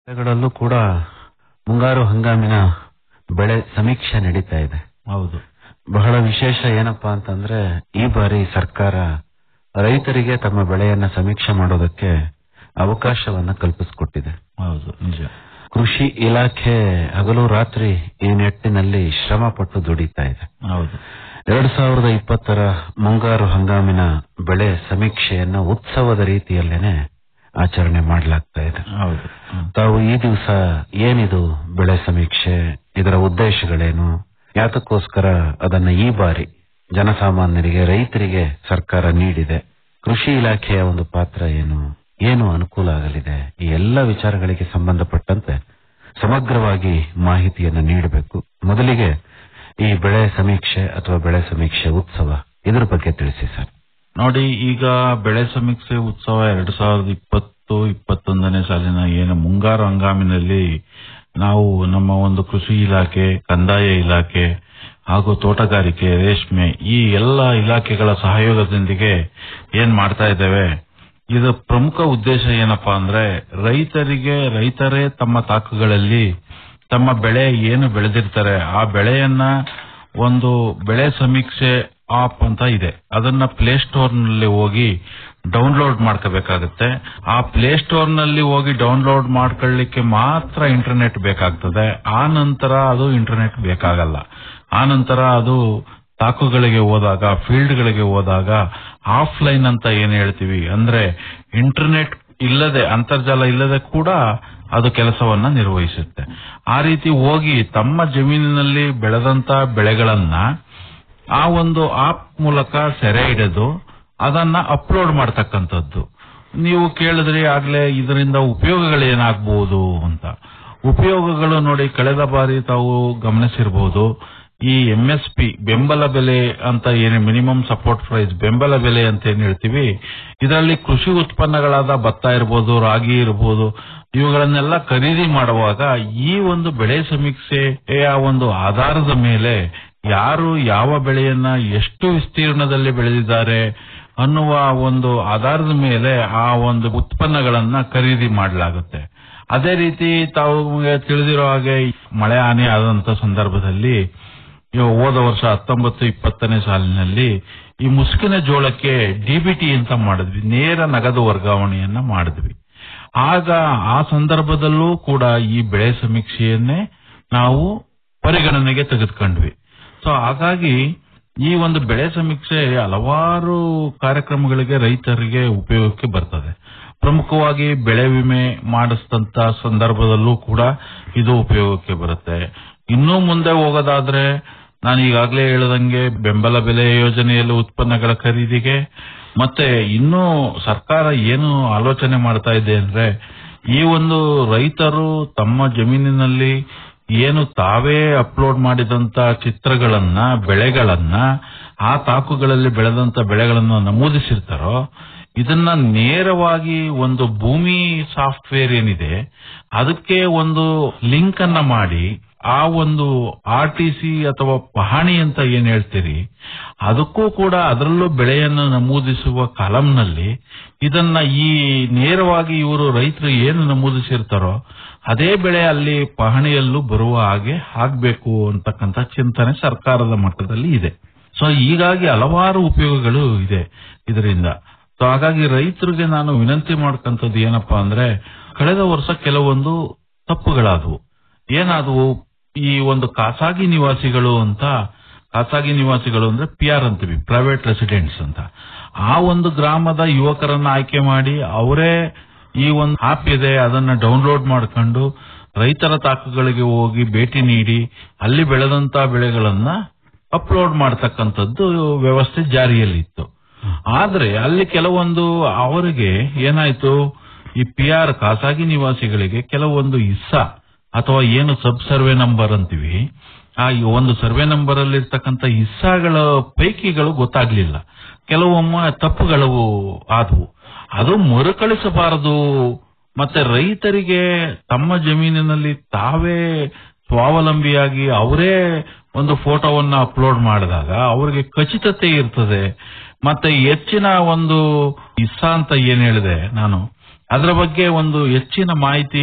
ಗಳಲ್ಲೂ ಕೂಡ ಮುಂಗಾರು ಹಂಗಾಮಿನ ಬೆಳೆ ಸಮೀಕ್ಷೆ ನಡೀತಾ ಇದೆ ಹೌದು ಬಹಳ ವಿಶೇಷ ಏನಪ್ಪಾ ಅಂತಂದ್ರೆ ಈ ಬಾರಿ ಸರ್ಕಾರ ರೈತರಿಗೆ ತಮ್ಮ ಬೆಳೆಯನ್ನ ಸಮೀಕ್ಷೆ ಮಾಡೋದಕ್ಕೆ ಅವಕಾಶವನ್ನ ಕಲ್ಪಿಸಿಕೊಟ್ಟಿದೆ ಹೌದು ನಿಜ ಕೃಷಿ ಇಲಾಖೆ ಹಗಲು ರಾತ್ರಿ ಈ ನಿಟ್ಟಿನಲ್ಲಿ ಶ್ರಮ ಪಟ್ಟು ದುಡಿತಾ ಇದೆ ಹೌದು ಎರಡ್ ಸಾವಿರದ ಇಪ್ಪತ್ತರ ಮುಂಗಾರು ಹಂಗಾಮಿನ ಬೆಳೆ ಸಮೀಕ್ಷೆಯನ್ನ ಉತ್ಸವದ ರೀತಿಯಲ್ಲೇನೆ ಆಚರಣೆ ಮಾಡಲಾಗ್ತಾ ಇದೆ ಹೌದು ಹ್ಮ್. ತಾವು ಈ ದಿವಸ ಏನಿದು ಬೆಳೆ ಸಮೀಕ್ಷೆ ಇದರ ಉದ್ದೇಶಗಳೇನು ಯಾತಕ್ಕೋಸ್ಕರ ಅದನ್ನ ಈ ಬಾರಿ ಜನಸಾಮಾನ್ಯರಿಗೆ ರೈತರಿಗೆ ಸರ್ಕಾರ ನೀಡಿದೆ ಕೃಷಿ ಇಲಾಖೆಯ ಒಂದು ಪಾತ್ರ ಏನು ಏನು ಅನುಕೂಲ ಆಗಲಿದೆ ಈ ಎಲ್ಲ ವಿಚಾರಗಳಿಗೆ ಸಂಬಂಧಪಟ್ಟಂತೆ ಸಮಗ್ರವಾಗಿ ಮಾಹಿತಿಯನ್ನು ನೀಡಬೇಕು ಮೊದಲಿಗೆ ಈ ಬೆಳೆ ಸಮೀಕ್ಷೆ ಅಥವಾ ಬೆಳೆ ಸಮೀಕ್ಷೆ ಉತ್ಸವ ಇದ್ರ ಬಗ್ಗೆ ತಿಳಿಸಿ ಸರ್ ನೋಡಿ ಈಗ ಬೆಳೆ ಸಮೀಕ್ಷೆ ಉತ್ಸವ ಎರಡ್ ಸಾವಿರದ ಇಪ್ಪತ್ತು ಇಪ್ಪತ್ತೊಂದನೇ ಸಾಲಿನ ಏನು ಮುಂಗಾರು ಹಂಗಾಮಿನಲ್ಲಿ ನಾವು ನಮ್ಮ ಒಂದು ಕೃಷಿ ಇಲಾಖೆ ಕಂದಾಯ ಇಲಾಖೆ ಹಾಗೂ ತೋಟಗಾರಿಕೆ ರೇಷ್ಮೆ ಈ ಎಲ್ಲ ಇಲಾಖೆಗಳ ಸಹಯೋಗದೊಂದಿಗೆ ಏನ್ ಮಾಡ್ತಾ ಇದ್ದೇವೆ ಇದರ ಪ್ರಮುಖ ಉದ್ದೇಶ ಏನಪ್ಪಾ ಅಂದ್ರೆ ರೈತರಿಗೆ ರೈತರೇ ತಮ್ಮ ತಾಕುಗಳಲ್ಲಿ ತಮ್ಮ ಬೆಳೆ ಏನು ಬೆಳೆದಿರ್ತಾರೆ ಆ ಬೆಳೆಯನ್ನ ಒಂದು ಬೆಳೆ ಸಮೀಕ್ಷೆ ಆಪ್ ಅಂತ ಇದೆ ಅದನ್ನ ಪ್ಲೇ ಸ್ಟೋರ್ ನಲ್ಲಿ ಹೋಗಿ ಡೌನ್ಲೋಡ್ ಮಾಡ್ಕೋಬೇಕಾಗತ್ತೆ ಆ ಪ್ಲೇ ಸ್ಟೋರ್ ನಲ್ಲಿ ಹೋಗಿ ಡೌನ್ಲೋಡ್ ಮಾಡ್ಕೊಳ್ಳಿಕ್ಕೆ ಮಾತ್ರ ಇಂಟರ್ನೆಟ್ ಬೇಕಾಗ್ತದೆ ಆ ನಂತರ ಅದು ಇಂಟರ್ನೆಟ್ ಬೇಕಾಗಲ್ಲ ಆ ನಂತರ ಅದು ತಾಕುಗಳಿಗೆ ಹೋದಾಗ ಫೀಲ್ಡ್ ಗಳಿಗೆ ಹೋದಾಗ ಆಫ್ಲೈನ್ ಅಂತ ಏನ್ ಹೇಳ್ತೀವಿ ಅಂದ್ರೆ ಇಂಟರ್ನೆಟ್ ಇಲ್ಲದೆ ಅಂತರ್ಜಾಲ ಇಲ್ಲದೆ ಕೂಡ ಅದು ಕೆಲಸವನ್ನ ನಿರ್ವಹಿಸುತ್ತೆ ಆ ರೀತಿ ಹೋಗಿ ತಮ್ಮ ಜಮೀನಿನಲ್ಲಿ ಬೆಳೆದಂತ ಬೆಳೆಗಳನ್ನ ಆ ಒಂದು ಆಪ್ ಮೂಲಕ ಸೆರೆ ಹಿಡಿದು ಅದನ್ನ ಅಪ್ಲೋಡ್ ಮಾಡ್ತಕ್ಕಂಥದ್ದು ನೀವು ಕೇಳಿದ್ರಿ ಆಗ್ಲೇ ಇದರಿಂದ ಉಪಯೋಗಗಳೇನಾಗಬಹುದು ಅಂತ ಉಪಯೋಗಗಳು ನೋಡಿ ಕಳೆದ ಬಾರಿ ತಾವು ಗಮನಿಸಿರಬಹುದು ಈ ಎಂ ಎಸ್ ಪಿ ಬೆಂಬಲ ಬೆಲೆ ಅಂತ ಏನು ಮಿನಿಮಮ್ ಸಪೋರ್ಟ್ ಪ್ರೈಸ್ ಬೆಂಬಲ ಬೆಲೆ ಅಂತ ಏನ್ ಹೇಳ್ತೀವಿ ಇದರಲ್ಲಿ ಕೃಷಿ ಉತ್ಪನ್ನಗಳಾದ ಭತ್ತ ಇರಬಹುದು ರಾಗಿ ಇರಬಹುದು ಇವುಗಳನ್ನೆಲ್ಲ ಖರೀದಿ ಮಾಡುವಾಗ ಈ ಒಂದು ಬೆಳೆ ಸಮೀಕ್ಷೆಯ ಒಂದು ಆಧಾರದ ಮೇಲೆ ಯಾರು ಯಾವ ಬೆಳೆಯನ್ನ ಎಷ್ಟು ವಿಸ್ತೀರ್ಣದಲ್ಲಿ ಬೆಳೆದಿದ್ದಾರೆ ಅನ್ನುವ ಒಂದು ಆಧಾರದ ಮೇಲೆ ಆ ಒಂದು ಉತ್ಪನ್ನಗಳನ್ನ ಖರೀದಿ ಮಾಡಲಾಗುತ್ತೆ ಅದೇ ರೀತಿ ತಾವು ತಿಳಿದಿರೋ ಹಾಗೆ ಮಳೆ ಹಾನಿ ಆದಂತ ಸಂದರ್ಭದಲ್ಲಿ ಇವಾಗ ಹೋದ ವರ್ಷ ಹತ್ತೊಂಬತ್ತು ಇಪ್ಪತ್ತನೇ ಸಾಲಿನಲ್ಲಿ ಈ ಮುಸುಕಿನ ಜೋಳಕ್ಕೆ ಡಿಬಿಟಿ ಅಂತ ಮಾಡಿದ್ವಿ ನೇರ ನಗದು ವರ್ಗಾವಣೆಯನ್ನ ಮಾಡಿದ್ವಿ ಆಗ ಆ ಸಂದರ್ಭದಲ್ಲೂ ಕೂಡ ಈ ಬೆಳೆ ಸಮೀಕ್ಷೆಯನ್ನೇ ನಾವು ಪರಿಗಣನೆಗೆ ತೆಗೆದುಕೊಂಡ್ವಿ ಸೊ ಹಾಗಾಗಿ ಈ ಒಂದು ಬೆಳೆ ಸಮೀಕ್ಷೆ ಹಲವಾರು ಕಾರ್ಯಕ್ರಮಗಳಿಗೆ ರೈತರಿಗೆ ಉಪಯೋಗಕ್ಕೆ ಬರ್ತದೆ ಪ್ರಮುಖವಾಗಿ ಬೆಳೆ ವಿಮೆ ಮಾಡಿಸಿದಂತ ಸಂದರ್ಭದಲ್ಲೂ ಕೂಡ ಇದು ಉಪಯೋಗಕ್ಕೆ ಬರುತ್ತೆ ಇನ್ನೂ ಮುಂದೆ ಹೋಗೋದಾದ್ರೆ ನಾನು ಈಗಾಗಲೇ ಹೇಳದಂಗೆ ಬೆಂಬಲ ಬೆಲೆ ಯೋಜನೆಯಲ್ಲಿ ಉತ್ಪನ್ನಗಳ ಖರೀದಿಗೆ ಮತ್ತೆ ಇನ್ನೂ ಸರ್ಕಾರ ಏನು ಆಲೋಚನೆ ಮಾಡ್ತಾ ಇದೆ ಅಂದ್ರೆ ಈ ಒಂದು ರೈತರು ತಮ್ಮ ಜಮೀನಿನಲ್ಲಿ ಏನು ತಾವೇ ಅಪ್ಲೋಡ್ ಮಾಡಿದಂತ ಚಿತ್ರಗಳನ್ನ ಬೆಳೆಗಳನ್ನ ಆ ತಾಕುಗಳಲ್ಲಿ ಬೆಳೆದಂತ ಬೆಳೆಗಳನ್ನ ನಮೂದಿಸಿರ್ತಾರೋ ಇದನ್ನ ನೇರವಾಗಿ ಒಂದು ಭೂಮಿ ಸಾಫ್ಟ್ವೇರ್ ಏನಿದೆ ಅದಕ್ಕೆ ಒಂದು ಲಿಂಕ್ ಅನ್ನ ಮಾಡಿ ಆ ಒಂದು ಆರ್ ಟಿ ಸಿ ಅಥವಾ ಪಹಣಿ ಅಂತ ಏನ್ ಹೇಳ್ತೀರಿ ಅದಕ್ಕೂ ಕೂಡ ಅದರಲ್ಲೂ ಬೆಳೆಯನ್ನು ನಮೂದಿಸುವ ಕಾಲಂನಲ್ಲಿ ಇದನ್ನ ಈ ನೇರವಾಗಿ ಇವರು ರೈತರು ಏನು ನಮೂದಿಸಿರ್ತಾರೋ ಅದೇ ಬೆಳೆ ಅಲ್ಲಿ ಪಹಣಿಯಲ್ಲೂ ಬರುವ ಹಾಗೆ ಆಗ್ಬೇಕು ಅಂತಕ್ಕಂಥ ಚಿಂತನೆ ಸರ್ಕಾರದ ಮಟ್ಟದಲ್ಲಿ ಇದೆ ಸೊ ಹೀಗಾಗಿ ಹಲವಾರು ಉಪಯೋಗಗಳು ಇದೆ ಇದರಿಂದ ಸೊ ಹಾಗಾಗಿ ರೈತರಿಗೆ ನಾನು ವಿನಂತಿ ಮಾಡ್ಕಂಥದ್ದು ಏನಪ್ಪಾ ಅಂದ್ರೆ ಕಳೆದ ವರ್ಷ ಕೆಲವೊಂದು ತಪ್ಪುಗಳಾದವು ಏನಾದವು ಈ ಒಂದು ಖಾಸಗಿ ನಿವಾಸಿಗಳು ಅಂತ ಖಾಸಗಿ ನಿವಾಸಿಗಳು ಅಂದ್ರೆ ಪಿ ಆರ್ ಅಂತೀವಿ ಪ್ರೈವೇಟ್ ರೆಸಿಡೆಂಟ್ಸ್ ಅಂತ ಆ ಒಂದು ಗ್ರಾಮದ ಯುವಕರನ್ನ ಆಯ್ಕೆ ಮಾಡಿ ಅವರೇ ಈ ಒಂದು ಆಪ್ ಇದೆ ಅದನ್ನ ಡೌನ್ಲೋಡ್ ಮಾಡ್ಕೊಂಡು ರೈತರ ತಾಕುಗಳಿಗೆ ಹೋಗಿ ಭೇಟಿ ನೀಡಿ ಅಲ್ಲಿ ಬೆಳೆದಂತ ಬೆಳೆಗಳನ್ನ ಅಪ್ಲೋಡ್ ಮಾಡ್ತಕ್ಕಂಥದ್ದು ವ್ಯವಸ್ಥೆ ಜಾರಿಯಲ್ಲಿತ್ತು ಆದ್ರೆ ಅಲ್ಲಿ ಕೆಲವೊಂದು ಅವರಿಗೆ ಏನಾಯ್ತು ಈ ಪಿ ಆರ್ ಖಾಸಗಿ ನಿವಾಸಿಗಳಿಗೆ ಕೆಲವೊಂದು ಇಸ್ಸಾ ಅಥವಾ ಏನು ಸಬ್ ಸರ್ವೆ ನಂಬರ್ ಅಂತೀವಿ ಆ ಈ ಒಂದು ಸರ್ವೆ ನಂಬರ್ ಅಲ್ಲಿ ಇರ್ತಕ್ಕಂಥ ಇಸ್ಸಾಗಳ ಪೈಕಿಗಳು ಗೊತ್ತಾಗ್ಲಿಲ್ಲ ಕೆಲವೊಮ್ಮೆ ತಪ್ಪುಗಳು ಆದವು ಅದು ಮರುಕಳಿಸಬಾರದು ಮತ್ತೆ ರೈತರಿಗೆ ತಮ್ಮ ಜಮೀನಿನಲ್ಲಿ ತಾವೇ ಸ್ವಾವಲಂಬಿಯಾಗಿ ಅವರೇ ಒಂದು ಫೋಟೋವನ್ನ ಅಪ್ಲೋಡ್ ಮಾಡಿದಾಗ ಅವರಿಗೆ ಖಚಿತತೆ ಇರ್ತದೆ ಮತ್ತೆ ಹೆಚ್ಚಿನ ಒಂದು ಇಸ್ಸಾ ಅಂತ ಏನ್ ಹೇಳಿದೆ ನಾನು ಅದರ ಬಗ್ಗೆ ಒಂದು ಹೆಚ್ಚಿನ ಮಾಹಿತಿ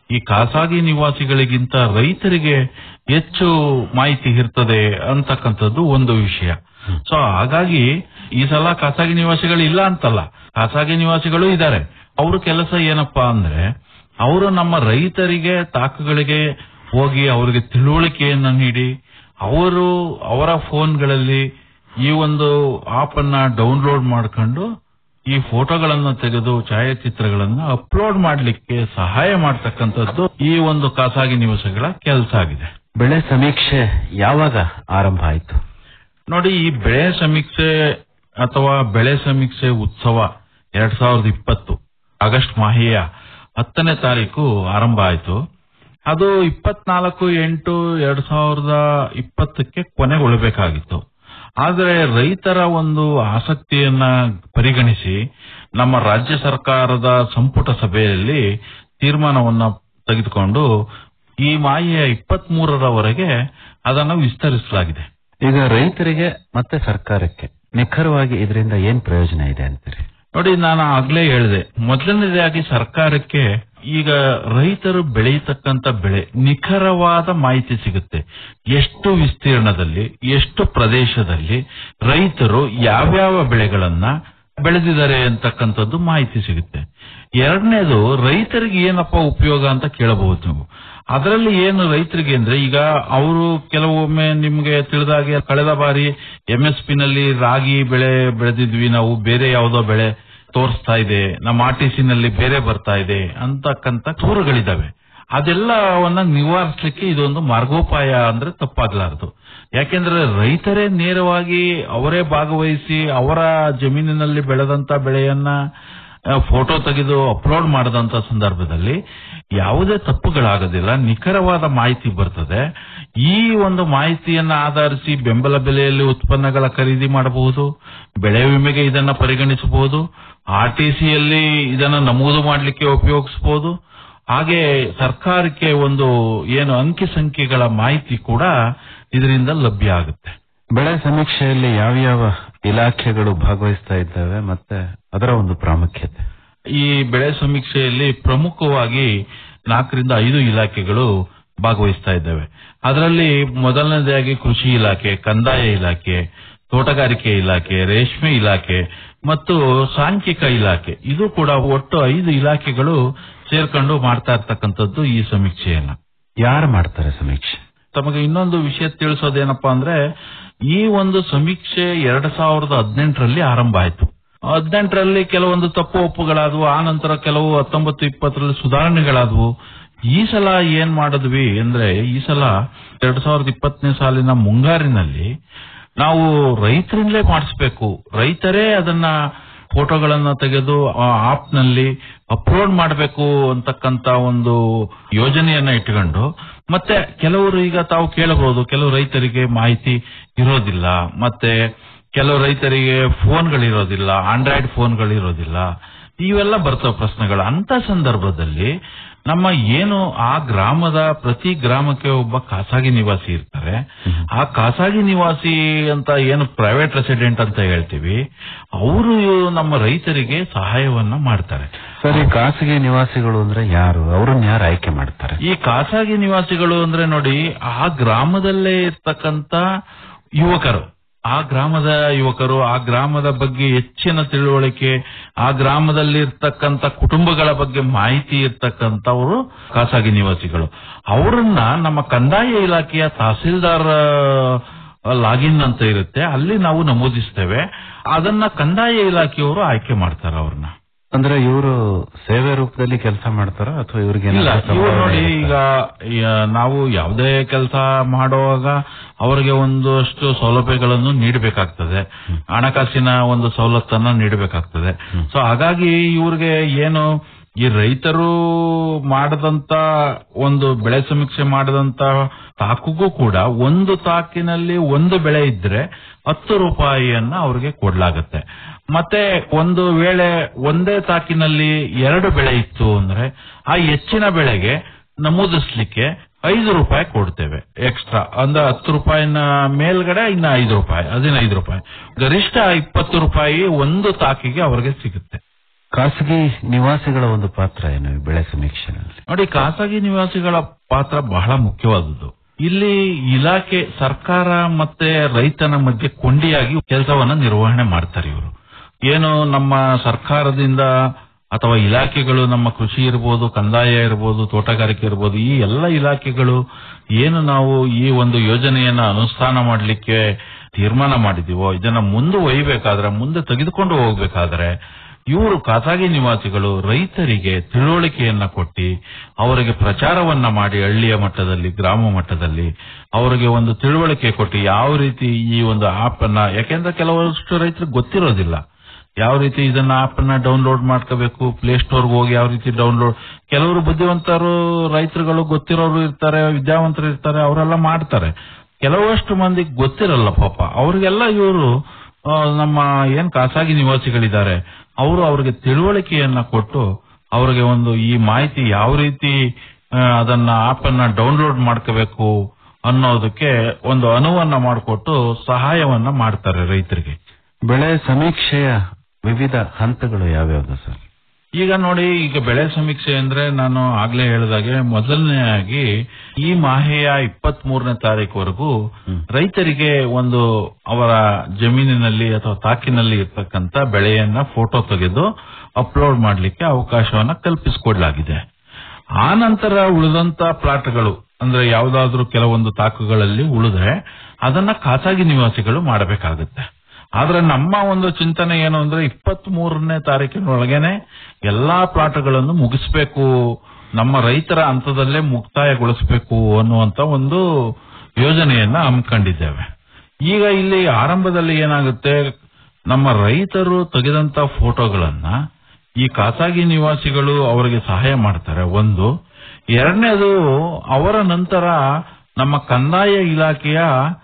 ಈ ಖಾಸಗಿ ನಿವಾಸಿಗಳಿಗಿಂತ ರೈತರಿಗೆ ಹೆಚ್ಚು ಮಾಹಿತಿ ಇರ್ತದೆ ಅಂತಕ್ಕಂಥದ್ದು ಒಂದು ವಿಷಯ ಸೊ ಹಾಗಾಗಿ ಈ ಸಲ ಖಾಸಗಿ ನಿವಾಸಿಗಳು ಇಲ್ಲ ಅಂತಲ್ಲ ಖಾಸಗಿ ನಿವಾಸಿಗಳು ಇದ್ದಾರೆ ಅವ್ರ ಕೆಲಸ ಏನಪ್ಪಾ ಅಂದ್ರೆ ಅವರು ನಮ್ಮ ರೈತರಿಗೆ ತಾಕುಗಳಿಗೆ ಹೋಗಿ ಅವರಿಗೆ ತಿಳುವಳಿಕೆಯನ್ನ ನೀಡಿ ಅವರು ಅವರ ಫೋನ್ಗಳಲ್ಲಿ ಈ ಒಂದು ಆಪ್ ಅನ್ನ ಡೌನ್ಲೋಡ್ ಮಾಡ್ಕೊಂಡು ಈ ಫೋಟೋಗಳನ್ನ ತೆಗೆದು ಛಾಯಾಚಿತ್ರಗಳನ್ನ ಅಪ್ಲೋಡ್ ಮಾಡ್ಲಿಕ್ಕೆ ಸಹಾಯ ಮಾಡ್ತಕ್ಕಂಥದ್ದು ಈ ಒಂದು ಖಾಸಗಿ ನಿವಾಸಿಗಳ ಕೆಲಸ ಆಗಿದೆ ಬೆಳೆ ಸಮೀಕ್ಷೆ ಯಾವಾಗ ಆರಂಭ ಆಯಿತು ನೋಡಿ ಈ ಬೆಳೆ ಸಮೀಕ್ಷೆ ಅಥವಾ ಬೆಳೆ ಸಮೀಕ್ಷೆ ಉತ್ಸವ ಎರಡ್ ಸಾವಿರದ ಇಪ್ಪತ್ತು ಆಗಸ್ಟ್ ಮಾಹೆಯ ಹತ್ತನೇ ತಾರೀಕು ಆರಂಭ ಆಯಿತು ಅದು ಇಪ್ಪತ್ನಾಲ್ಕು ಎಂಟು ಎರಡ್ ಸಾವಿರದ ಇಪ್ಪತ್ತಕ್ಕೆ ಕೊನೆಗೊಳ್ಳಬೇಕಾಗಿತ್ತು ಆದರೆ ರೈತರ ಒಂದು ಆಸಕ್ತಿಯನ್ನ ಪರಿಗಣಿಸಿ ನಮ್ಮ ರಾಜ್ಯ ಸರ್ಕಾರದ ಸಂಪುಟ ಸಭೆಯಲ್ಲಿ ತೀರ್ಮಾನವನ್ನ ತೆಗೆದುಕೊಂಡು ಈ ಮಾಹೆಯ ಇಪ್ಪತ್ತ್ ಮೂರರವರೆಗೆ ಅದನ್ನು ವಿಸ್ತರಿಸಲಾಗಿದೆ ಈಗ ರೈತರಿಗೆ ಮತ್ತೆ ಸರ್ಕಾರಕ್ಕೆ ನಿಖರವಾಗಿ ಇದರಿಂದ ಏನ್ ಪ್ರಯೋಜನ ಇದೆ ಅಂತೀರಿ ನೋಡಿ ನಾನು ಆಗ್ಲೇ ಹೇಳಿದೆ ಮೊದಲನೇದಾಗಿ ಸರ್ಕಾರಕ್ಕೆ ಈಗ ರೈತರು ಬೆಳೆಯತಕ್ಕಂತ ಬೆಳೆ ನಿಖರವಾದ ಮಾಹಿತಿ ಸಿಗುತ್ತೆ ಎಷ್ಟು ವಿಸ್ತೀರ್ಣದಲ್ಲಿ ಎಷ್ಟು ಪ್ರದೇಶದಲ್ಲಿ ರೈತರು ಯಾವ್ಯಾವ ಬೆಳೆಗಳನ್ನ ಬೆಳೆದಿದ್ದಾರೆ ಅಂತಕ್ಕಂಥದ್ದು ಮಾಹಿತಿ ಸಿಗುತ್ತೆ ಎರಡನೇದು ರೈತರಿಗೆ ಏನಪ್ಪ ಉಪಯೋಗ ಅಂತ ಕೇಳಬಹುದು ನೀವು ಅದರಲ್ಲಿ ಏನು ರೈತರಿಗೆ ಅಂದ್ರೆ ಈಗ ಅವರು ಕೆಲವೊಮ್ಮೆ ನಿಮ್ಗೆ ತಿಳಿದಾಗೆ ಕಳೆದ ಬಾರಿ ಎಂಎಸ್ ಪಿ ನಲ್ಲಿ ರಾಗಿ ಬೆಳೆ ಬೆಳೆದಿದ್ವಿ ನಾವು ಬೇರೆ ಯಾವುದೋ ಬೆಳೆ ತೋರಿಸ್ತಾ ಇದೆ ನಮ್ಮ ಆರ್ ಟಿ ಸಿ ನಲ್ಲಿ ಬೇರೆ ಬರ್ತಾ ಇದೆ ಅಂತಕ್ಕಂತ ದೂರುಗಳಿದಾವೆ ಅದೆಲ್ಲವನ್ನ ನಿವಾರಿಸಲಿಕ್ಕೆ ಇದೊಂದು ಮಾರ್ಗೋಪಾಯ ಅಂದ್ರೆ ತಪ್ಪಾಗ್ಲಾರದು ಯಾಕೆಂದ್ರೆ ರೈತರೇ ನೇರವಾಗಿ ಅವರೇ ಭಾಗವಹಿಸಿ ಅವರ ಜಮೀನಿನಲ್ಲಿ ಬೆಳೆದಂತ ಬೆಳೆಯನ್ನ ಆ, ಫೋಟೋ ತೆಗೆದು ಅಪ್ಲೋಡ್ ಮಾಡದಂತ ಸಂದರ್ಭದಲ್ಲಿ ಯಾವುದೇ ತಪ್ಪುಗಳಾಗೋದಿಲ್ಲ ನಿಖರವಾದ ಮಾಹಿತಿ ಬರ್ತದೆ ಈ ಒಂದು ಮಾಹಿತಿಯನ್ನ ಆಧರಿಸಿ ಬೆಂಬಲ ಬೆಲೆಯಲ್ಲಿ ಉತ್ಪನ್ನಗಳ ಖರೀದಿ ಮಾಡಬಹುದು ಬೆಳೆ ವಿಮೆಗೆ ಇದನ್ನ ಪರಿಗಣಿಸಬಹುದು ಆರ್ ಟಿ ಸಿಯಲ್ಲಿ ಇದನ್ನ ನಮೂದು ಮಾಡಲಿಕ್ಕೆ ಉಪಯೋಗಿಸಬಹುದು ಹಾಗೆ ಸರ್ಕಾರಕ್ಕೆ ಒಂದು ಏನು ಅಂಕಿ ಸಂಖ್ಯೆಗಳ ಮಾಹಿತಿ ಕೂಡ ಇದರಿಂದ ಲಭ್ಯ ಆಗುತ್ತೆ ಬೆಳೆ ಸಮೀಕ್ಷೆಯಲ್ಲಿ ಯಾವ್ಯಾವ ಇಲಾಖೆಗಳು ಭಾಗವಹಿಸ್ತಾ ಇದ್ದಾವೆ ಮತ್ತೆ ಅದರ ಒಂದು ಪ್ರಾಮುಖ್ಯತೆ ಈ ಬೆಳೆ ಸಮೀಕ್ಷೆಯಲ್ಲಿ ಪ್ರಮುಖವಾಗಿ ನಾಲ್ಕರಿಂದ ಐದು ಇಲಾಖೆಗಳು ಭಾಗವಹಿಸ್ತಾ ಇದ್ದಾವೆ ಅದರಲ್ಲಿ ಮೊದಲನೇದಾಗಿ ಕೃಷಿ ಇಲಾಖೆ ಕಂದಾಯ ಇಲಾಖೆ ತೋಟಗಾರಿಕೆ ಇಲಾಖೆ ರೇಷ್ಮೆ ಇಲಾಖೆ ಮತ್ತು ಸಾಂಖ್ಯಿಕ ಇಲಾಖೆ ಇದು ಕೂಡ ಒಟ್ಟು ಐದು ಇಲಾಖೆಗಳು ಸೇರ್ಕೊಂಡು ಮಾಡ್ತಾ ಇರ್ತಕ್ಕಂಥದ್ದು ಈ ಸಮೀಕ್ಷೆಯನ್ನ ಯಾರು ಮಾಡ್ತಾರೆ ಸಮೀಕ್ಷೆ ತಮಗೆ ಇನ್ನೊಂದು ವಿಷಯ ತಿಳಿಸೋದೇನಪ್ಪಾ ಅಂದ್ರೆ ಈ ಒಂದು ಸಮೀಕ್ಷೆ ಎರಡ್ ಸಾವಿರದ ಹದಿನೆಂಟರಲ್ಲಿ ಆರಂಭ ಆಯಿತು ಹದಿನೆಂಟರಲ್ಲಿ ಕೆಲವೊಂದು ತಪ್ಪು ಒಪ್ಪುಗಳಾದವು ಆ ನಂತರ ಕೆಲವು ಹತ್ತೊಂಬತ್ತು ಇಪ್ಪತ್ತರಲ್ಲಿ ಸುಧಾರಣೆಗಳಾದವು ಈ ಸಲ ಏನ್ ಮಾಡಿದ್ವಿ ಅಂದ್ರೆ ಈ ಸಲ ಎರಡ್ ಸಾವಿರದ ಇಪ್ಪತ್ತನೇ ಸಾಲಿನ ಮುಂಗಾರಿನಲ್ಲಿ ನಾವು ರೈತರಿಂದಲೇ ಮಾಡಿಸ್ಬೇಕು ರೈತರೇ ಅದನ್ನ ಫೋಟೋಗಳನ್ನ ತೆಗೆದು ಆ ಆಪ್ ನಲ್ಲಿ ಅಪ್ಲೋಡ್ ಮಾಡಬೇಕು ಅಂತಕ್ಕಂತ ಒಂದು ಯೋಜನೆಯನ್ನ ಇಟ್ಕೊಂಡು ಮತ್ತೆ ಕೆಲವರು ಈಗ ತಾವು ಕೇಳಬಹುದು ಕೆಲವು ರೈತರಿಗೆ ಮಾಹಿತಿ ಇರೋದಿಲ್ಲ ಮತ್ತೆ ಕೆಲವು ರೈತರಿಗೆ ಫೋನ್ಗಳಿರೋದಿಲ್ಲ ಆಂಡ್ರಾಯ್ಡ್ ಫೋನ್ಗಳಿರೋದಿಲ್ಲ ಇವೆಲ್ಲ ಬರ್ತವೆ ಪ್ರಶ್ನೆಗಳು ಅಂತ ಸಂದರ್ಭದಲ್ಲಿ ನಮ್ಮ ಏನು ಆ ಗ್ರಾಮದ ಪ್ರತಿ ಗ್ರಾಮಕ್ಕೆ ಒಬ್ಬ ಖಾಸಗಿ ನಿವಾಸಿ ಇರ್ತಾರೆ ಆ ಖಾಸಗಿ ನಿವಾಸಿ ಅಂತ ಏನು ಪ್ರೈವೇಟ್ ರೆಸಿಡೆಂಟ್ ಅಂತ ಹೇಳ್ತೀವಿ ಅವರು ನಮ್ಮ ರೈತರಿಗೆ ಸಹಾಯವನ್ನ ಮಾಡ್ತಾರೆ ಸರ್ ಈ ಖಾಸಗಿ ನಿವಾಸಿಗಳು ಅಂದ್ರೆ ಯಾರು ಅವ್ರನ್ನ ಯಾರು ಆಯ್ಕೆ ಮಾಡ್ತಾರೆ ಈ ಖಾಸಗಿ ನಿವಾಸಿಗಳು ಅಂದ್ರೆ ನೋಡಿ ಆ ಗ್ರಾಮದಲ್ಲೇ ಇರ್ತಕ್ಕಂತ ಯುವಕರು ಆ ಗ್ರಾಮದ ಯುವಕರು ಆ ಗ್ರಾಮದ ಬಗ್ಗೆ ಹೆಚ್ಚಿನ ತಿಳುವಳಿಕೆ ಆ ಗ್ರಾಮದಲ್ಲಿ ಇರ್ತಕ್ಕಂತ ಕುಟುಂಬಗಳ ಬಗ್ಗೆ ಮಾಹಿತಿ ಇರ್ತಕ್ಕಂಥವರು ಖಾಸಗಿ ನಿವಾಸಿಗಳು ಅವರನ್ನ ನಮ್ಮ ಕಂದಾಯ ಇಲಾಖೆಯ ತಹಸೀಲ್ದಾರ್ ಲಾಗಿನ್ ಅಂತ ಇರುತ್ತೆ ಅಲ್ಲಿ ನಾವು ನಮೂದಿಸ್ತೇವೆ ಅದನ್ನ ಕಂದಾಯ ಇಲಾಖೆಯವರು ಆಯ್ಕೆ ಮಾಡ್ತಾರೆ ಅವ್ರನ್ನ ಅಂದ್ರೆ ಇವರು ಸೇವೆ ರೂಪದಲ್ಲಿ ಕೆಲಸ ಮಾಡ್ತಾರ ಅಥವಾ ಇವ್ರಿಗೆ ಇಲ್ಲ ಏನಾದ್ರು ಇವ್ರು ನೋಡಿ ಸಂಬಳ ಈಗ ಈಗ ನಾವು ಯಾವುದೇ ಕೆಲಸ ಮಾಡುವಾಗ ಅವರಿಗೆ ಒಂದಷ್ಟು ಸೌಲಭ್ಯಗಳನ್ನು ನೀಡಬೇಕಾಗ್ತದೆ ಹಣಕಾಸಿನ ಒಂದು ಸವಲತ್ತನ್ನ ನೀಡಬೇಕಾಗ್ತದೆ ಸೊ ಹಾಗಾಗಿ ಇವ್ರಿಗೆ ಏನು ಈ ರೈತರು ಮಾಡದಂತ ಒಂದು ಬೆಳೆ ಸಮೀಕ್ಷೆ ಮಾಡದಂತ ತಾಕುಗೂ ಕೂಡ ಒಂದು ತಾಕಿನಲ್ಲಿ ಒಂದು ಬೆಳೆ ಇದ್ರೆ ಹತ್ತು ರೂಪಾಯಿಯನ್ನ ಅವ್ರಿಗೆ ಕೊಡ್ಲಾಗತ್ತೆ ಮತ್ತೆ ಒಂದು ವೇಳೆ ಒಂದೇ ತಾಕಿನಲ್ಲಿ ಎರಡು ಬೆಳೆ ಇತ್ತು ಅಂದ್ರೆ ಆ ಹೆಚ್ಚಿನ ಬೆಳೆಗೆ ನಮೂದಿಸ್ಲಿಕ್ಕೆ ಐದು ರೂಪಾಯಿ ಕೊಡ್ತೇವೆ ಎಕ್ಸ್ಟ್ರಾ ಅಂದ್ರೆ ಹತ್ತು ರೂಪಾಯಿನ ಮೇಲ್ಗಡೆ ಇನ್ನ ಐದು ರೂಪಾಯಿ ಹದಿನೈದು ರೂಪಾಯಿ ಗರಿಷ್ಠ ಇಪ್ಪತ್ತು ರೂಪಾಯಿ ಒಂದು ತಾಕಿಗೆ ಅವ್ರಿಗೆ ಸಿಗುತ್ತೆ ಖಾಸಗಿ ನಿವಾಸಿಗಳ ಒಂದು ಪಾತ್ರ ಏನು ಈ ಬೆಳೆ ಸಮೀಕ್ಷೆಯಲ್ಲಿ ನೋಡಿ ಖಾಸಗಿ ನಿವಾಸಿಗಳ ಪಾತ್ರ ಬಹಳ ಮುಖ್ಯವಾದದ್ದು ಇಲ್ಲಿ ಇಲಾಖೆ ಸರ್ಕಾರ ಮತ್ತೆ ರೈತನ ಮಧ್ಯೆ ಕೊಂಡಿಯಾಗಿ ಕೆಲಸವನ್ನ ನಿರ್ವಹಣೆ ಮಾಡ್ತಾರೆ ಇವರು ಏನು ನಮ್ಮ ಸರ್ಕಾರದಿಂದ ಅಥವಾ ಇಲಾಖೆಗಳು ನಮ್ಮ ಕೃಷಿ ಇರ್ಬೋದು ಕಂದಾಯ ಇರ್ಬೋದು ತೋಟಗಾರಿಕೆ ಇರ್ಬೋದು ಈ ಎಲ್ಲ ಇಲಾಖೆಗಳು ಏನು ನಾವು ಈ ಒಂದು ಯೋಜನೆಯನ್ನ ಅನುಷ್ಠಾನ ಮಾಡಲಿಕ್ಕೆ ತೀರ್ಮಾನ ಮಾಡಿದೀವೋ ಇದನ್ನ ಮುಂದೆ ಒಯ್ಯಬೇಕಾದ್ರೆ ಮುಂದೆ ತೆಗೆದುಕೊಂಡು ಹೋಗ್ಬೇಕಾದ್ರೆ ಇವರು ಖಾಸಗಿ ನಿವಾಸಿಗಳು ರೈತರಿಗೆ ತಿಳುವಳಿಕೆಯನ್ನ ಕೊಟ್ಟಿ ಅವರಿಗೆ ಪ್ರಚಾರವನ್ನ ಮಾಡಿ ಹಳ್ಳಿಯ ಮಟ್ಟದಲ್ಲಿ ಗ್ರಾಮ ಮಟ್ಟದಲ್ಲಿ ಅವರಿಗೆ ಒಂದು ತಿಳುವಳಿಕೆ ಕೊಟ್ಟು ಯಾವ ರೀತಿ ಈ ಒಂದು ಆಪ್ ಅನ್ನ ಯಾಕೆಂದ್ರೆ ಕೆಲವಷ್ಟು ರೈತರಿಗೆ ಗೊತ್ತಿರೋದಿಲ್ಲ ಯಾವ ರೀತಿ ಇದನ್ನ ಆಪ್ ಅನ್ನ ಡೌನ್ಲೋಡ್ ಮಾಡ್ಕೋಬೇಕು ಪ್ಲೇ ಸ್ಟೋರ್ ಹೋಗಿ ಯಾವ ರೀತಿ ಡೌನ್ಲೋಡ್ ಕೆಲವರು ಬುದ್ಧಿವಂತರು ರೈತರುಗಳು ಗೊತ್ತಿರೋರು ಇರ್ತಾರೆ ವಿದ್ಯಾವಂತರು ಇರ್ತಾರೆ ಅವರೆಲ್ಲ ಮಾಡ್ತಾರೆ ಕೆಲವಷ್ಟು ಮಂದಿಗೆ ಗೊತ್ತಿರಲ್ಲ ಪಾಪ ಅವ್ರಿಗೆಲ್ಲ ಇವರು ನಮ್ಮ ಏನ್ ಖಾಸಗಿ ನಿವಾಸಿಗಳಿದ್ದಾರೆ ಅವರು ಅವ್ರಿಗೆ ತಿಳುವಳಿಕೆಯನ್ನ ಕೊಟ್ಟು ಅವರಿಗೆ ಒಂದು ಈ ಮಾಹಿತಿ ಯಾವ ರೀತಿ ಆ, ಅದನ್ನ ಆಪ್ ಅನ್ನ ಡೌನ್ಲೋಡ್ ಮಾಡ್ಕೋಬೇಕು ಅನ್ನೋದಕ್ಕೆ ಒಂದು ಅನುವನ್ನ ಮಾಡಿಕೊಟ್ಟು ಸಹಾಯವನ್ನ ಮಾಡ್ತಾರೆ ರೈತರಿಗೆ ಬೆಳೆ ಸಮೀಕ್ಷೆಯ ವಿವಿಧ ಹಂತಗಳು ಯಾವ್ಯಾವ್ದು ಸರ್ ಈಗ ನೋಡಿ ಈಗ ಬೆಳೆ ಸಮೀಕ್ಷೆ ಅಂದ್ರೆ ನಾನು ಆಗ್ಲೇ ಹೇಳಿದಾಗೆ ಮೊದಲನೆಯಾಗಿ ಈ ಮಾಹೆಯ ಇಪ್ಪತ್ತ್ ಮೂರನೇ ತಾರೀಕುವರೆಗೂ ಹ್ಮ್. ರೈತರಿಗೆ ಒಂದು ಅವರ ಜಮೀನಿನಲ್ಲಿ ಅಥವಾ ತಾಕಿನಲ್ಲಿ ಇರ್ತಕ್ಕಂತ ಬೆಳೆಯನ್ನ ಫೋಟೋ ತೆಗೆದು ಅಪ್ಲೋಡ್ ಮಾಡಲಿಕ್ಕೆ ಅವಕಾಶವನ್ನ ಕಲ್ಪಿಸಿಕೊಡ್ಲಾಗಿದೆ ಆ ನಂತರ ಉಳಿದಂತ ಪ್ಲಾಟ್ಗಳು ಅಂದ್ರೆ ಯಾವುದಾದ್ರೂ ಕೆಲವೊಂದು ತಾಕುಗಳಲ್ಲಿ ಉಳಿದ್ರೆ ಅದನ್ನ ಖಾಸಗಿ ನಿವಾಸಿಗಳು ಮಾಡಬೇಕಾಗುತ್ತೆ ಆದ್ರೆ ನಮ್ಮ ಒಂದು ಚಿಂತನೆ ಏನು ಅಂದ್ರೆ ಇಪ್ಪತ್ತ್ ಮೂರನೇ ತಾರೀಕಿನೊಳಗೇನೆ ಎಲ್ಲಾ ಪ್ಲಾಟ್ಗಳನ್ನು ಮುಗಿಸ್ಬೇಕು ನಮ್ಮ ರೈತರ ಹಂತದಲ್ಲೇ ಮುಕ್ತಾಯಗೊಳಿಸಬೇಕು ಅನ್ನುವಂತ ಒಂದು ಯೋಜನೆಯನ್ನ ಹಮ್ಮಿಕೊಂಡಿದ್ದೇವೆ ಈಗ ಇಲ್ಲಿ ಆರಂಭದಲ್ಲಿ ಏನಾಗುತ್ತೆ ನಮ್ಮ ರೈತರು ತೆಗೆದಂತ ಫೋಟೋಗಳನ್ನ ಈ ಖಾಸಗಿ ನಿವಾಸಿಗಳು ಅವರಿಗೆ ಸಹಾಯ ಮಾಡ್ತಾರೆ ಒಂದು ಎರಡನೇದು ಅವರ ನಂತರ ನಮ್ಮ ಕಂದಾಯ ಇಲಾಖೆಯ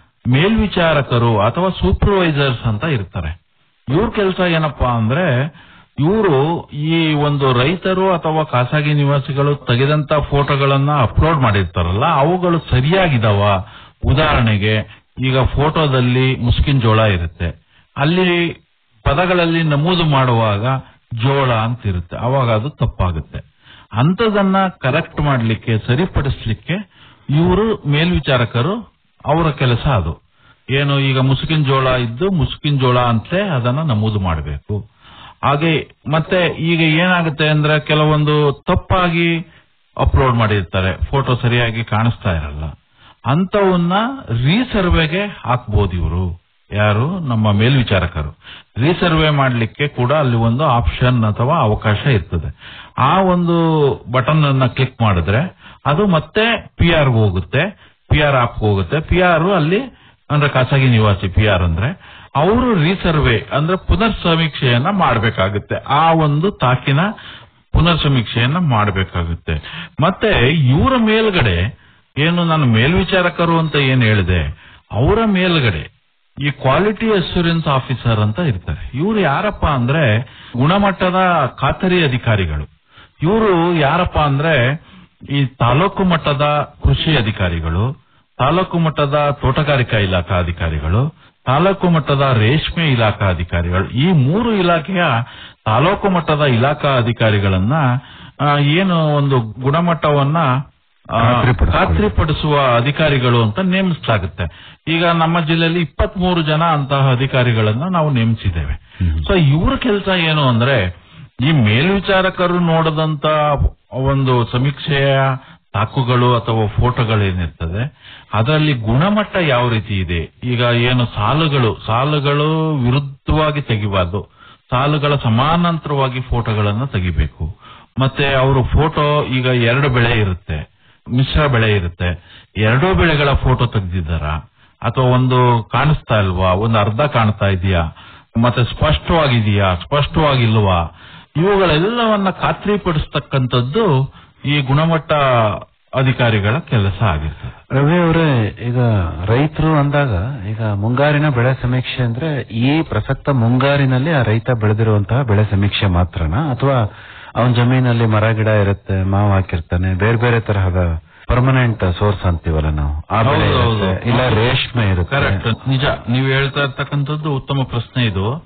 ಮೇಲ್ವಿಚಾರಕರು ಅಥವಾ ಸೂಪರ್ವೈಸರ್ಸ್ ಅಂತ ಇರ್ತಾರೆ ಇವ್ರ ಕೆಲಸ ಏನಪ್ಪಾ ಅಂದ್ರೆ ಇವರು ಈ ಒಂದು ರೈತರು ಅಥವಾ ಖಾಸಗಿ ನಿವಾಸಿಗಳು ತೆಗೆದಂತ ಫೋಟೋಗಳನ್ನ ಅಪ್ಲೋಡ್ ಮಾಡಿರ್ತಾರಲ್ಲ ಅವುಗಳು ಸರಿಯಾಗಿದಾವ ಉದಾಹರಣೆಗೆ ಈಗ ಫೋಟೋದಲ್ಲಿ ಮುಸ್ಕಿನ್ ಜೋಳ ಇರುತ್ತೆ ಅಲ್ಲಿ ಪದಗಳಲ್ಲಿ ನಮೂದು ಮಾಡುವಾಗ ಜೋಳ ಅಂತ ಇರುತ್ತೆ ಅವಾಗ ಅದು ತಪ್ಪಾಗುತ್ತೆ ಅಂತದನ್ನ ಕರೆಕ್ಟ್ ಮಾಡಲಿಕ್ಕೆ ಸರಿಪಡಿಸ್ಲಿಕ್ಕೆ ಇವರು ಮೇಲ್ವಿಚಾರಕರು ಅವರ ಕೆಲಸ ಅದು ಏನು ಈಗ ಮುಸುಕಿನ ಜೋಳ ಇದ್ದು ಮುಸುಕಿನ ಜೋಳ ಅಂತಲೇ ಅದನ್ನ ನಮೂದು ಮಾಡಬೇಕು ಹಾಗೆ ಮತ್ತೆ ಈಗ ಏನಾಗುತ್ತೆ ಅಂದ್ರೆ ಕೆಲವೊಂದು ತಪ್ಪಾಗಿ ಅಪ್ಲೋಡ್ ಮಾಡಿರ್ತಾರೆ ಫೋಟೋ ಸರಿಯಾಗಿ ಕಾಣಿಸ್ತಾ ಇರಲ್ಲ ಅಂತವನ್ನ ರೀಸರ್ವೆಗೆ ಹಾಕ್ಬೋದು ಇವರು ಯಾರು ನಮ್ಮ ಮೇಲ್ವಿಚಾರಕರು ರೀಸರ್ವೆ ಮಾಡಲಿಕ್ಕೆ ಕೂಡ ಅಲ್ಲಿ ಒಂದು ಆಪ್ಷನ್ ಅಥವಾ ಅವಕಾಶ ಇರ್ತದೆ ಆ ಒಂದು ಬಟನ್ ಅನ್ನ ಕ್ಲಿಕ್ ಮಾಡಿದ್ರೆ ಅದು ಮತ್ತೆ ಪಿ ಆರ್ ಹೋಗುತ್ತೆ ಪಿ ಆರ್ ಆಪ್ ಹೋಗುತ್ತೆ ಪಿ ಆರ್ ಅಲ್ಲಿ ಅಂದ್ರೆ ಖಾಸಗಿ ನಿವಾಸಿ ಪಿ ಆರ್ ಅಂದ್ರೆ ಅವರು ರೀಸರ್ವೆ ಅಂದ್ರೆ ಪುನರ್ ಸಮೀಕ್ಷೆಯನ್ನ ಮಾಡಬೇಕಾಗುತ್ತೆ ಆ ಒಂದು ತಾಕಿನ ಪುನರ್ ಸಮೀಕ್ಷೆಯನ್ನ ಮಾಡಬೇಕಾಗುತ್ತೆ ಮತ್ತೆ ಇವರ ಮೇಲ್ಗಡೆ ಏನು ನಾನು ಮೇಲ್ವಿಚಾರಕರು ಅಂತ ಏನ್ ಹೇಳಿದೆ ಅವರ ಮೇಲ್ಗಡೆ ಈ ಕ್ವಾಲಿಟಿ ಅಶ್ಯೂರೆನ್ಸ್ ಆಫೀಸರ್ ಅಂತ ಇರ್ತಾರೆ ಇವರು ಯಾರಪ್ಪ ಅಂದ್ರೆ ಗುಣಮಟ್ಟದ ಖಾತರಿ ಅಧಿಕಾರಿಗಳು ಇವರು ಯಾರಪ್ಪ ಅಂದ್ರೆ ಈ ತಾಲೂಕು ಮಟ್ಟದ ಕೃಷಿ ಅಧಿಕಾರಿಗಳು ತಾಲೂಕು ಮಟ್ಟದ ತೋಟಗಾರಿಕಾ ಇಲಾಖಾ ಅಧಿಕಾರಿಗಳು ತಾಲೂಕು ಮಟ್ಟದ ರೇಷ್ಮೆ ಇಲಾಖಾ ಅಧಿಕಾರಿಗಳು ಈ ಮೂರು ಇಲಾಖೆಯ ತಾಲೂಕು ಮಟ್ಟದ ಇಲಾಖಾ ಅಧಿಕಾರಿಗಳನ್ನ ಆ, ಏನು ಒಂದು ಗುಣಮಟ್ಟವನ್ನ ಆ, ಖಾತ್ರಿಪಡಿಸ್ಕೊಳ್ಳಿ. ಖಾತ್ರಿಪಡಿಸುವ ಅಧಿಕಾರಿಗಳು ಅಂತ ನೇಮಿಸಲಾಗುತ್ತೆ ಈಗ ನಮ್ಮ ಜಿಲ್ಲೆಯಲ್ಲಿ ಇಪ್ಪತ್ತ್ ಮೂರು ಜನ ಅಂತಹ ಅಧಿಕಾರಿಗಳನ್ನ ನಾವು ನೇಮಿಸಿದ್ದೇವೆ ಸೊ ಇವ್ರ ಕೆಲಸ ಏನು ಅಂದ್ರೆ ಈ ಮೇಲ್ವಿಚಾರಕರು ನೋಡದಂತ ಒಂದು ಸಮೀಕ್ಷೆಯ ತಾಕುಗಳು ಅಥವಾ ಫೋಟೋಗಳೇನಿರ್ತದೆ ಅದರಲ್ಲಿ ಗುಣಮಟ್ಟ ಯಾವ ರೀತಿ ಇದೆ ಈಗ ಏನು ಸಾಲುಗಳು ಸಾಲುಗಳು ವಿರುದ್ಧವಾಗಿ ತೆಗಿಬಾರ್ದು ಸಾಲುಗಳ ಸಮಾನಾಂತರವಾಗಿ ಫೋಟೋಗಳನ್ನ ತೆಗಿಬೇಕು ಮತ್ತೆ ಅವರು ಫೋಟೋ ಈಗ ಎರಡು ಬೆಳೆ ಇರುತ್ತೆ ಮಿಶ್ರ ಬೆಳೆ ಇರುತ್ತೆ ಎರಡೂ ಬೆಳೆಗಳ ಫೋಟೋ ತೆಗೆದಿದ್ದಾರ ಅಥವಾ ಒಂದು ಕಾಣಿಸ್ತಾ ಇಲ್ವಾ ಒಂದು ಅರ್ಧ ಕಾಣ್ತಾ ಇದೆಯಾ ಮತ್ತೆ ಸ್ಪಷ್ಟವಾಗಿದೆಯಾ ಸ್ಪಷ್ಟವಾಗಿಲ್ವಾ ಇವುಗಳೆಲ್ಲವನ್ನ ಖಾತ್ರಿಪಡಿಸ್ತಕ್ಕಂಥದ್ದು ಈ ಗುಣಮಟ್ಟ ಅಧಿಕಾರಿಗಳ ಕೆಲಸ ಆಗಿರ್ತದೆ ರವಿ ಅವರೇ ಈಗ ರೈತರು ಅಂದಾಗ ಈಗ ಮುಂಗಾರಿನ ಬೆಳೆ ಸಮೀಕ್ಷೆ ಅಂದ್ರೆ ಈ ಪ್ರಸಕ್ತ ಮುಂಗಾರಿನಲ್ಲಿ ಆ ರೈತ ಬೆಳೆದಿರುವಂತಹ ಬೆಳೆ ಸಮೀಕ್ಷೆ ಮಾತ್ರನಾ ಅಥವಾ ಅವನ ಜಮೀನಲ್ಲಿ ಮರ ಗಿಡ ಇರುತ್ತೆ ಮಾವು ಹಾಕಿರ್ತಾನೆ ಬೇರೆ ಬೇರೆ ತರಹದ ಪರ್ಮನೆಂಟ್ ಸೋರ್ಸ್ ಅಂತೀವಲ್ಲ ನಾವು ಆ ಬೆಳೆ ಹೌದು, ಹೌದು. ಇರುತ್ತೆ, ಇಲ್ಲ ರೇಷ್ಮೆ ಇರುತ್ತೆ ಕರೆಕ್ಟ್ ನಿಜ ನೀವು ಹೇಳ್ತಾ ಇರ್ತಕ್ಕಂಥದ್ದು ಉತ್ತಮ ಪ್ರಶ್ನೆ ಇದು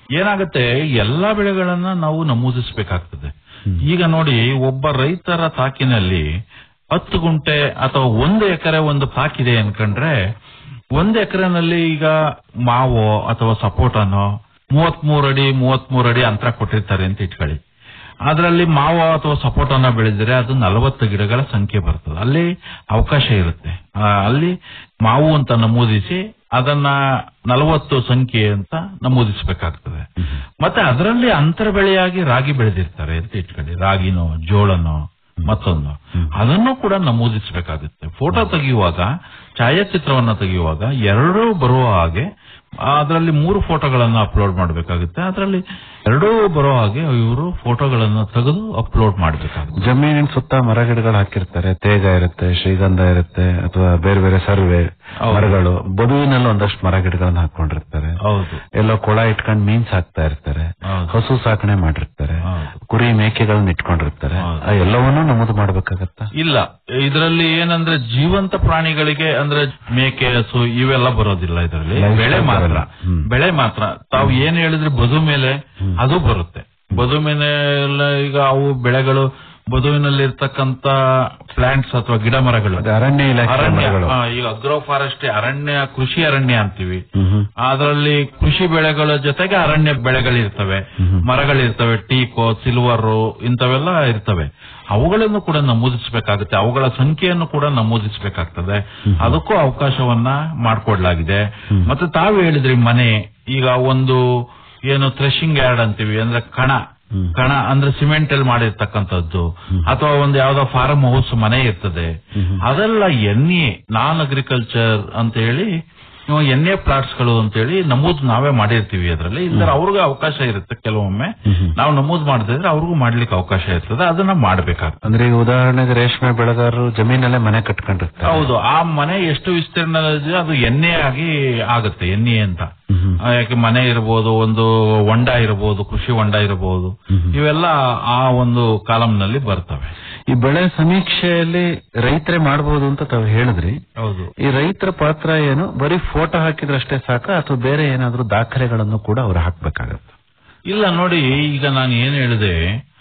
ಏನಾಗುತ್ತೆ ಎಲ್ಲಾ ಬೆಳೆಗಳನ್ನ ನಾವು ನಮೂದಿಸಬೇಕಾಗ್ತದೆ ಈಗ ನೋಡಿ ಒಬ್ಬ ರೈತರ ತಾಕಿನಲ್ಲಿ ಹತ್ತು ಗುಂಟೆ ಅಥವಾ ಒಂದು ಎಕರೆ ಒಂದು ತಾಕಿದೆ ಅನ್ಕೊಂಡ್ರೆ ಒಂದು ಎಕರೆನಲ್ಲಿ ಈಗ ಮಾವೋ ಅಥವಾ ಸಪೋಟನೋ ಮೂವತ್ಮೂರು ಅಡಿ ಮೂವತ್ಮೂರು ಅಡಿ ಅಂತರ ಕೊಟ್ಟಿರ್ತಾರೆ ಅಂತ ಇಟ್ಕೊಳ್ಳಿ ಅದರಲ್ಲಿ ಮಾವು ಅಥವಾ ಸಪೋಟನ ಬೆಳೆದಿದ್ರೆ ಅದು ನಲವತ್ತು ಗಿಡಗಳ ಸಂಖ್ಯೆ ಬರ್ತದೆ ಅಲ್ಲಿ ಅವಕಾಶ ಇರುತ್ತೆ ಆ, ಅಲ್ಲಿ ಮಾವು ಅಂತ ನಮೂದಿಸಿ ಅದನ್ನ ನಲವತ್ತು ಸಂಖ್ಯೆ ಅಂತ ನಮೂದಿಸಬೇಕಾಗ್ತದೆ ಮತ್ತೆ ಅದರಲ್ಲಿ ಅಂತರ ಬೆಳೆಯಾಗಿ ರಾಗಿ ಬೆಳೆದಿರ್ತಾರೆ ಅಂತ ಇಟ್ಕೊಳ್ಳಿ ರಾಗಿನೋ ಜೋಳನೋ ಮತ್ತೊಂದು ಅದನ್ನು ಕೂಡ ನಮೂದಿಸಬೇಕಾಗುತ್ತೆ ಫೋಟೋ ತೆಗೆಯುವಾಗ ಛಾಯಾಚಿತ್ರವನ್ನ ತೆಗೆಯುವಾಗ ಎರಡೂ ಬರುವ ಹಾಗೆ ಅದರಲ್ಲಿ ಮೂರು ಫೋಟೋಗಳನ್ನು ಅಪ್ಲೋಡ್ ಮಾಡಬೇಕಾಗುತ್ತೆ ಅದರಲ್ಲಿ ಎರಡೂ ಬರೋ ಹಾಗೆ ಇವರು ಫೋಟೋಗಳನ್ನು ತೆಗೆದು ಅಪ್ಲೋಡ್ ಮಾಡಬೇಕಾಗುತ್ತೆ ಜಮೀನಿನ ಸುತ್ತ ಮರಗಿಡಗಳು ಹಾಕಿರ್ತಾರೆ ತೇಗ ಇರುತ್ತೆ ಶ್ರೀಗಂಧ ಇರುತ್ತೆ ಅಥವಾ ಬೇರೆ ಬೇರೆ ಸರ್ವೆ ಹೌದು. ಮರಗಳು ಬದುವಿನಲ್ಲಿ ಒಂದಷ್ಟು ಮರಗಿಡಗಳನ್ನ ಹಾಕೊಂಡಿರ್ತಾರೆ ಹೌದು ಎಲ್ಲೋ ಕೊಳ ಇಟ್ಕೊಂಡು ಮೀನ್ ಸಾಕ್ತಾ ಇರ್ತಾರೆ ಹೌದು. ಹಸು ಸಾಕಣೆ ಮಾಡಿರ್ತಾರೆ ಹೌದು. ಕುರಿ ಮೇಕೆಗಳನ್ನ ಇಟ್ಕೊಂಡಿರ್ತಾರೆ ಹೌದು. ಆ ಎಲ್ಲವನ್ನೂ ನಮೂದು ಮಾಡ್ಬೇಕಾಗತ್ತಾ ಇಲ್ಲ ಇದರಲ್ಲಿ ಏನಂದ್ರೆ ಜೀವಂತ ಪ್ರಾಣಿಗಳಿಗೆ ಅಂದ್ರೆ ಮೇಕೆ ಹಸು ಇವೆಲ್ಲ ಬರೋದಿಲ್ಲ ಇದರಲ್ಲಿ Livestock ಬೆಳೆ ಮಾತ್ರ ಬರಲ್ಲ. ಹ್ಮ್. ಬೆಳೆ ಮಾತ್ರ ತಾವು ಏನ್ ಹೇಳಿದ್ರೆ ಬದು ಮೇಲೆ ಅದು ಬರುತ್ತೆ ಬದು ಮೇಲೆ ಎಲ್ಲ ಈಗ ಅವು ಬೆಳೆಗಳು ಬದುವಿನಲ್ಲಿ ಇರ್ತಕ್ಕಂತ ಪ್ಲಾಂಟ್ಸ್ ಅಥವಾ ಗಿಡ ಮರಗಳು ಅದೇ ಅರಣ್ಯ ಇಲಾಖೆ ಅರಣ್ಯ ಮರಗಳು ಆ, ಈಗ ಅಗ್ರೋ ಫಾರೆಸ್ಟ್ರಿ ಅರಣ್ಯ ಕೃಷಿ ಅರಣ್ಯ ಅಂತೀವಿ ಹ್ಮ್ ಹ್ಮ್. ಅದರಲ್ಲಿ ಕೃಷಿ ಬೆಳೆಗಳ ಜೊತೆಗೆ ಅರಣ್ಯ ಬೆಳೆಗಳಿರ್ತವೆ ಮರಗಳಿರ್ತವೆ ಟೀಕೋ ಸಿಲ್ವರು ಇಂಥವೆಲ್ಲ ಇರ್ತವೆ ಅವುಗಳನ್ನು ಕೂಡ ನಮೂದಿಸಬೇಕಾಗುತ್ತೆ ಅವುಗಳ ಸಂಖ್ಯೆಯನ್ನು ಕೂಡ ನಮೂದಿಸಬೇಕಾಗ್ತದೆ ಅದಕ್ಕೂ ಅವಕಾಶವನ್ನ ಮಾಡಿಕೊಡ್ಲಾಗಿದೆ ಮತ್ತೆ ತಾವು ಹೇಳಿದ್ರಿ ಮನೆ ಈಗ ಒಂದು ಏನು ಥ್ರೆಶಿಂಗ್ ಯಾರ್ಡ್ ಅಂತೀವಿ ಅಂದ್ರೆ ಕಣ ಕಣ ಅಂದ್ರೆ ಸಿಮೆಂಟ್ ಅಲ್ಲಿ ಮಾಡಿರ್ತಕ್ಕಂಥದ್ದು ಅಥವಾ ಒಂದು ಯಾವ್ದೋ ಫಾರ್ಮ್ ಹೌಸ್ ಮನೆ ಇರ್ತದೆ ಅದೆಲ್ಲ ಎನ್ ಎ ನಾನ್ ಅಗ್ರಿಕಲ್ಚರ್ ಅಂತ ಹೇಳಿ ಎನ್ ಎ ಪ್ಲಾಟ್ಸ್ ಗಳು ಅಂತೇಳಿ ನಮೂದು ನಾವೇ ಮಾಡಿರ್ತೀವಿ ಅದರಲ್ಲಿ ಇಲ್ಲದ್ರೆ ಅವ್ರಿಗೂ ಅವಕಾಶ ಇರುತ್ತೆ ಕೆಲವೊಮ್ಮೆ ನಾವು ನಮೂದು ಮಾಡದಿದ್ರೆ ಅವ್ರಿಗೂ ಮಾಡ್ಲಿಕ್ಕೆ ಅವಕಾಶ ಇರ್ತದೆ ಅದನ್ನ ಮಾಡ್ಬೇಕಾಗ್ತದೆ ಅಂದ್ರೆ ಈಗ ಉದಾಹರಣೆಗೆ ರೇಷ್ಮೆ ಬೆಳೆಗಾರರು ಜಮೀನಲ್ಲೇ ಮನೆ ಕಟ್ಕೊಂಡಿರ್ತಾರೆ ಹೌದು ಆ ಮನೆ ಎಷ್ಟು ವಿಸ್ತೀರ್ಣ ಇದೆ ಅದು ಎಣ್ಣೆ ಆಗಿ ಆಗುತ್ತೆ ಎಣ್ಣೆ ಅಂತ ಆ, ಯಾಕೆ ಮನೆ ಇರಬಹುದು ಒಂದು ಹೊಂಡ ಇರಬಹುದು ಕೃಷಿ ಹೊಂಡ ಇರಬಹುದು ಇವೆಲ್ಲ ಆ ಒಂದು ಕಾಲಂನಲ್ಲಿ ಬರ್ತವೆ ಈ ಬೆಳೆ ಸಮೀಕ್ಷೆಯಲ್ಲಿ ರೈತರೇ ಮಾಡಬಹುದು ಅಂತ ತಾವು ಹೇಳಿದ್ರಿ ಹೌದು ಈ ರೈತರ ಪಾತ್ರ ಏನು ಬರೀ ಫೋಟೋ ಹಾಕಿದ್ರಷ್ಟೇ ಸಾಕ ಅಥವಾ ಬೇರೆ ಏನಾದ್ರೂ ದಾಖಲೆಗಳನ್ನು ಕೂಡ ಅವ್ರು ಹಾಕ್ಬೇಕಾಗತ್ತೆ ಇಲ್ಲ ನೋಡಿ ಈಗ ನಾನು ಏನ್ ಹೇಳಿದೆ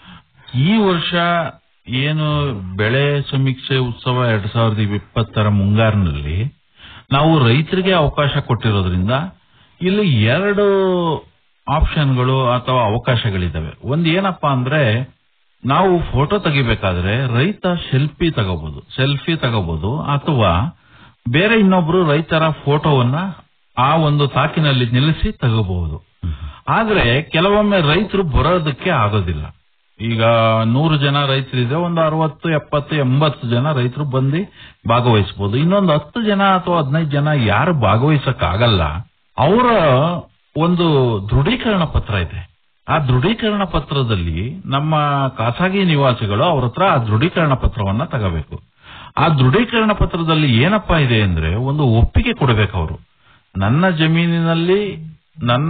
ಈ ವರ್ಷ ಏನು ಬೆಳೆ ಸಮೀಕ್ಷೆ ಉತ್ಸವ ಎರಡ್ ಸಾವಿರದ ಇಪ್ಪತ್ತರ ಮುಂಗಾರಿನಲ್ಲಿ ನಾವು ರೈತರಿಗೆ ಅವಕಾಶ ಕೊಟ್ಟಿರೋದ್ರಿಂದ ಇಲ್ಲಿ ಎರಡು ಆಪ್ಷನ್ಗಳು ಅಥವಾ ಅವಕಾಶಗಳಿದಾವೆ ಒಂದ್ ಏನಪ್ಪಾ ಅಂದ್ರೆ ನಾವು ಫೋಟೋ ತೆಗಿಬೇಕಾದ್ರೆ ರೈತ ಸೆಲ್ಫಿ ತಗೋಬಹುದು ಸೆಲ್ಫಿ ತಗೋಬಹುದು ಅಥವಾ ಬೇರೆ ಇನ್ನೊಬ್ರು ರೈತರ ಫೋಟೋವನ್ನ ಆ ಒಂದು ತಾಕಿನಲ್ಲಿ ನಿಲ್ಲಿಸಿ ತಗೋಬಹುದು ಆದ್ರೆ ಕೆಲವೊಮ್ಮೆ ರೈತರು ಬರೋದಕ್ಕೆ ಆಗೋದಿಲ್ಲ ಈಗ ನೂರು ಜನ ರೈತರಿದ್ರೆ ಒಂದು ಅರವತ್ತು ಎಪ್ಪತ್ತು ಎಂಬತ್ತು ಜನ ರೈತರು ಬಂದು ಭಾಗವಹಿಸಬಹುದು ಇನ್ನೊಂದು ಹತ್ತು ಜನ ಅಥವಾ ಹದಿನೈದು ಜನ ಯಾರು ಭಾಗವಹಿಸಕ್ ಆಗಲ್ಲ ಅವರ ಒಂದು ದೃಢೀಕರಣ ಪತ್ರ ಇದೆ ಆ ದೃಢೀಕರಣ ಪತ್ರದಲ್ಲಿ ನಮ್ಮ ಖಾಸಗಿ ನಿವಾಸಿಗಳು ಅವ್ರ ಹತ್ರ ಆ ದೃಢೀಕರಣ ಪತ್ರವನ್ನ ತಗೋಬೇಕು ಆ ದೃಢೀಕರಣ ಪತ್ರದಲ್ಲಿ ಏನಪ್ಪಾ ಇದೆ ಅಂದ್ರೆ ಒಂದು ಒಪ್ಪಿಗೆ ಕೊಡಬೇಕು ಅವರು ನನ್ನ ಜಮೀನಿನಲ್ಲಿ ನನ್ನ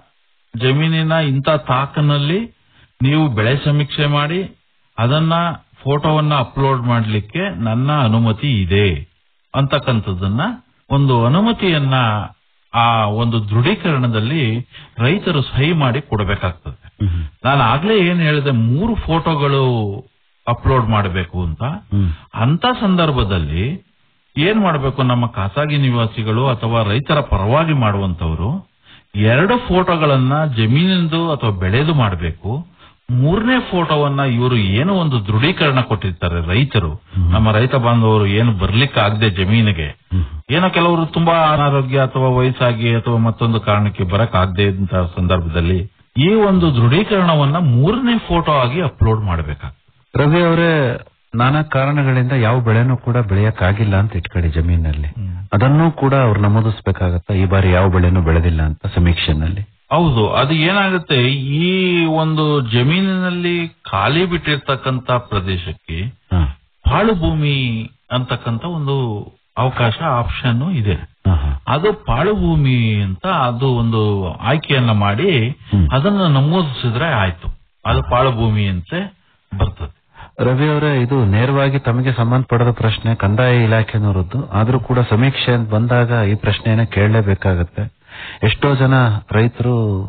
ಜಮೀನಿನ ಇಂಥ ತಾಕನಲ್ಲಿ ನೀವು ಬೆಳೆ ಸಮೀಕ್ಷೆ ಮಾಡಿ ಅದನ್ನ ಫೋಟೋವನ್ನ ಅಪ್ಲೋಡ್ ಮಾಡಲಿಕ್ಕೆ ನನ್ನ ಅನುಮತಿ ಇದೆ ಅಂತಕ್ಕಂಥದ್ದನ್ನ ಒಂದು ಅನುಮತಿಯನ್ನ ಆ ಒಂದು ದೃಢೀಕರಣದಲ್ಲಿ ರೈತರು ಸಹಿ ಮಾಡಿ ಕೊಡಬೇಕಾಗ್ತದೆ ನಾನು ಆಗ್ಲೇ ಏನ್ ಹೇಳಿದೆ ಮೂರು ಫೋಟೋಗಳು ಅಪ್ಲೋಡ್ ಮಾಡಬೇಕು ಅಂತ ಅಂತ ಸಂದರ್ಭದಲ್ಲಿ ಏನ್ ಮಾಡಬೇಕು ನಮ್ಮ ಖಾಸಗಿ ನಿವಾಸಿಗಳು ಅಥವಾ ರೈತರ ಪರವಾಗಿ ಮಾಡುವಂತವರು ಎರಡು ಫೋಟೋಗಳನ್ನ ಜಮೀನಿಂದು ಅಥವಾ ಬೆಳೆದು ಮಾಡಬೇಕು ಮೂರನೇ ಫೋಟೋವನ್ನ ಇವರು ಏನು ಒಂದು ದೃಢೀಕರಣ ಕೊಟ್ಟಿರ್ತಾರೆ ರೈತರು ನಮ್ಮ ರೈತ ಬಾಂಧವರು ಏನು ಬರ್ಲಿಕ್ಕೆ ಆಗದೆ ಜಮೀನಿಗೆ ಏನೋ ಕೆಲವರು ತುಂಬಾ ಅನಾರೋಗ್ಯ ಅಥವಾ ವಯಸ್ಸಾಗಿ ಅಥವಾ ಮತ್ತೊಂದು ಕಾರಣಕ್ಕೆ ಬರಕ್ ಆಗದೆ ಇದ್ದಂತಹ ಸಂದರ್ಭದಲ್ಲಿ ಈ ಒಂದು ದೃಢೀಕರಣವನ್ನ ಮೂರನೇ ಫೋಟೋ ಆಗಿ ಅಪ್ಲೋಡ್ ಮಾಡಬೇಕಾಗ್ತದೆ ರವಿ ಅವರೇ ನಾನಾ ಕಾರಣಗಳಿಂದ ಯಾವ ಬೆಳೆನೂ ಕೂಡ ಬೆಳೆಯಕ್ಕಾಗಿಲ್ಲ ಅಂತ ಇಟ್ಕೊಳ್ಳಿ ಜಮೀನಲ್ಲಿ ಅದನ್ನೂ ಕೂಡ ಅವ್ರು ನಮೂದಿಸ್ಬೇಕಾಗತ್ತ ಈ ಬಾರಿ ಯಾವ ಬೆಳೆನೂ ಬೆಳೆದಿಲ್ಲ ಅಂತ ಸಮೀಕ್ಷೆನಲ್ಲಿ ಹೌದು ಅದು ಏನಾಗುತ್ತೆ ಈ ಒಂದು ಜಮೀನಿನಲ್ಲಿ ಖಾಲಿ ಬಿಟ್ಟಿರ್ತಕ್ಕಂತ ಪ್ರದೇಶಕ್ಕೆ ಹ. ಪಾಳು ಭೂಮಿ ಅಂತಕ್ಕಂತ ಒಂದು ಅವಕಾಶ ಆಪ್ಷನ್ ಇದೆ ಹ, ಹ. ಅದು ಪಾಳು ಭೂಮಿ ಅಂತ ಅದು ಒಂದು ಆಯ್ಕೆಯನ್ನ ಮಾಡಿ ಹ್ಮ್. ಅದನ್ನ ನಮೂದಿಸಿದ್ರೆ ಆಯ್ತು ಅದು ಪಾಳು ಭೂಮಿ ಅಂತ ಬರ್ತದೆ ರವಿ ಅವರೇ ಇದು ನೇರವಾಗಿ ತಮಗೆ ಸಂಬಂಧಪಡದ ಪ್ರಶ್ನೆ ಕಂದಾಯ ಇಲಾಖೆನವರದ್ದು ಆದ್ರೂ ಕೂಡ ಸಮೀಕ್ಷೆ ಅಂತ ಬಂದಾಗ ಈ ಪ್ರಶ್ನೆಯನ್ನ ಕೇಳಲೇಬೇಕಾಗತ್ತೆ ಎಷ್ಟೋ ಜನ ರೈತರು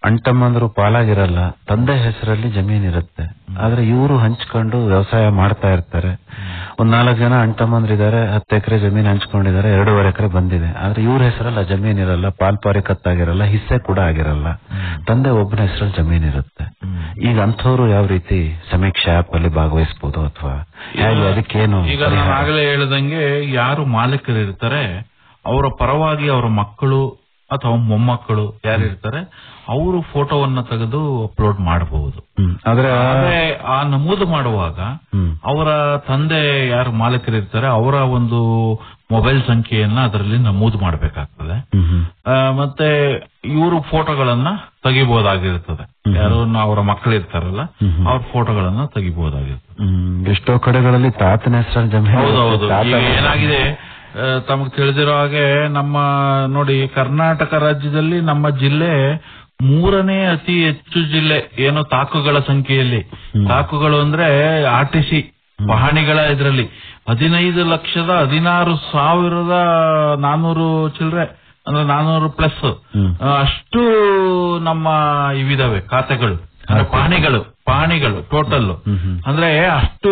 ಅಣ್ತಮ್ಮಂದ್ರು ಪಾಲಾಗಿರಲ್ಲ ತಂದೆ ಹೆಸರಲ್ಲಿ ಜಮೀನಿರುತ್ತೆ ಆದ್ರೆ ಇವರು ಹಂಚ್ಕೊಂಡು ವ್ಯವಸಾಯ ಮಾಡ್ತಾ ಇರ್ತಾರೆ ಒಂದ್ ನಾಲ್ಕು ಜನ ಅಣ್ತಮ್ಮಂದ್ರಿದ್ದಾರೆ ಹತ್ತು ಎಕರೆ ಜಮೀನ್ ಹಂಚ್ಕೊಂಡಿದ್ದಾರೆ ಎರಡೂವರೆ ಎಕರೆ ಬಂದಿದೆ ಆದ್ರೆ ಇವ್ರ ಹೆಸರಲ್ಲ ಜಮೀನ್ ಇರಲ್ಲ ಪಾಲ್ಪಾರಿ ಕತ್ತಾಗಿರಲ್ಲ ಹಿಸ್ಸೆ ಕೂಡ ಆಗಿರಲ್ಲ ತಂದೆ ಒಬ್ಬನ ಹೆಸರಲ್ಲಿ ಜಮೀನ್ ಇರುತ್ತೆ ಈಗ ಅಂಥವ್ರು ಯಾವ ರೀತಿ ಸಮೀಕ್ಷೆ ಆಪ್ ಅಲ್ಲಿ ಭಾಗವಹಿಸಬಹುದು ಅಥವಾ ಹೇಗೆ ಅದಕ್ಕೇನು ಈಗ ನಾನು ಪರಿಹಾರ? ಆಗಲೇ ಹೇಳ್ದಂಗೆ ಯಾರು ಮಾಲೀಕರು ಇರ್ತಾರೆ ಅವರ ಪರವಾಗಿ ಅವರ ಮಕ್ಕಳು ಅಥವಾ ಮೊಮ್ಮಕ್ಕಳು ಯಾರು ಇರ್ತಾರೆ ಅವರು ಫೋಟೋವನ್ನ ತೆಗೆದು ಅಪ್ಲೋಡ್ ಮಾಡಬಹುದು ಹ್ಮ್. ಆದ್ರೆ ಆ- ಆದ್ರೆ ಆ ನಮೂದು ಮಾಡುವಾಗ ಹ್ಮ್. ಅವರ ತಂದೆ ಯಾರು ಮಾಲೀಕರು ಇರ್ತಾರೆ ಅವರ ಒಂದು ಮೊಬೈಲ್ ಸಂಖ್ಯೆಯನ್ನ ಅದರಲ್ಲಿ ನಮೂದು ಮಾಡಬೇಕಾಗ್ತದೆ ಹ್ಮ್ ಹ್ಮ್. ಮತ್ತೆ ಇವರು ಫೋಟೋಗಳನ್ನ ತೆಗಿಬಹುದಾಗಿರ್ತದೆ ಯಾರು ಅವರ ಮಕ್ಕಳು ಇರ್ತಾರಲ್ಲ ಅವ್ರ ಫೋಟೋಗಳನ್ನ ತೆಗಿಬಹುದಾಗಿರ್ತದೆ ಹ್ಮ್. ಎಷ್ಟೋ ಕಡೆಗಳಲ್ಲಿ ತಾತನ ಹೆಸರಲ್ಲಿ ಜಮೀನು ಹೌದೌದು ಇರುತ್ತೆ. ತಾತ ಈಗ ಏನಾಗಿದೆ ಆ, ತಮಗೆ ತಿಳಿದಿರೋ ಹಾಗೆ ನಮ್ಮ ನೋಡಿ ಕರ್ನಾಟಕ ರಾಜ್ಯದಲ್ಲಿ ನಮ್ಮ ಜಿಲ್ಲೆ ಮೂರನೇ ಅತಿ ಹೆಚ್ಚು ಜಿಲ್ಲೆ ಏನು ತಾಕುಗಳ ಸಂಖ್ಯೆಯಲ್ಲಿ ತಾಕುಗಳು ಅಂದ್ರೆ ಆರ್ ಟಿ ಸಿ ಪಹಣಿಗಳ ಇದರಲ್ಲಿ ಹದಿನೈದು ಲಕ್ಷದ ಹದಿನಾರು ಸಾವಿರದ ನಾನೂರು ಚಿಲ್ಲರೆ ಅಂದ್ರೆ ನಾನೂರು ಪ್ಲಸ್ ಹ್ಮ್. ಅಷ್ಟು ನಮ್ಮ ಇವಿದಾವೆ ಖಾತೆಗಳು ಅಂದ್ರೆ ಪಹಣಿಗಳು ಪಹಣಿಗಳು ಟೋಟಲ್ ಹ್ಮ್ ಹ್ಮ್. ಅಂದ್ರೆ ಅಷ್ಟು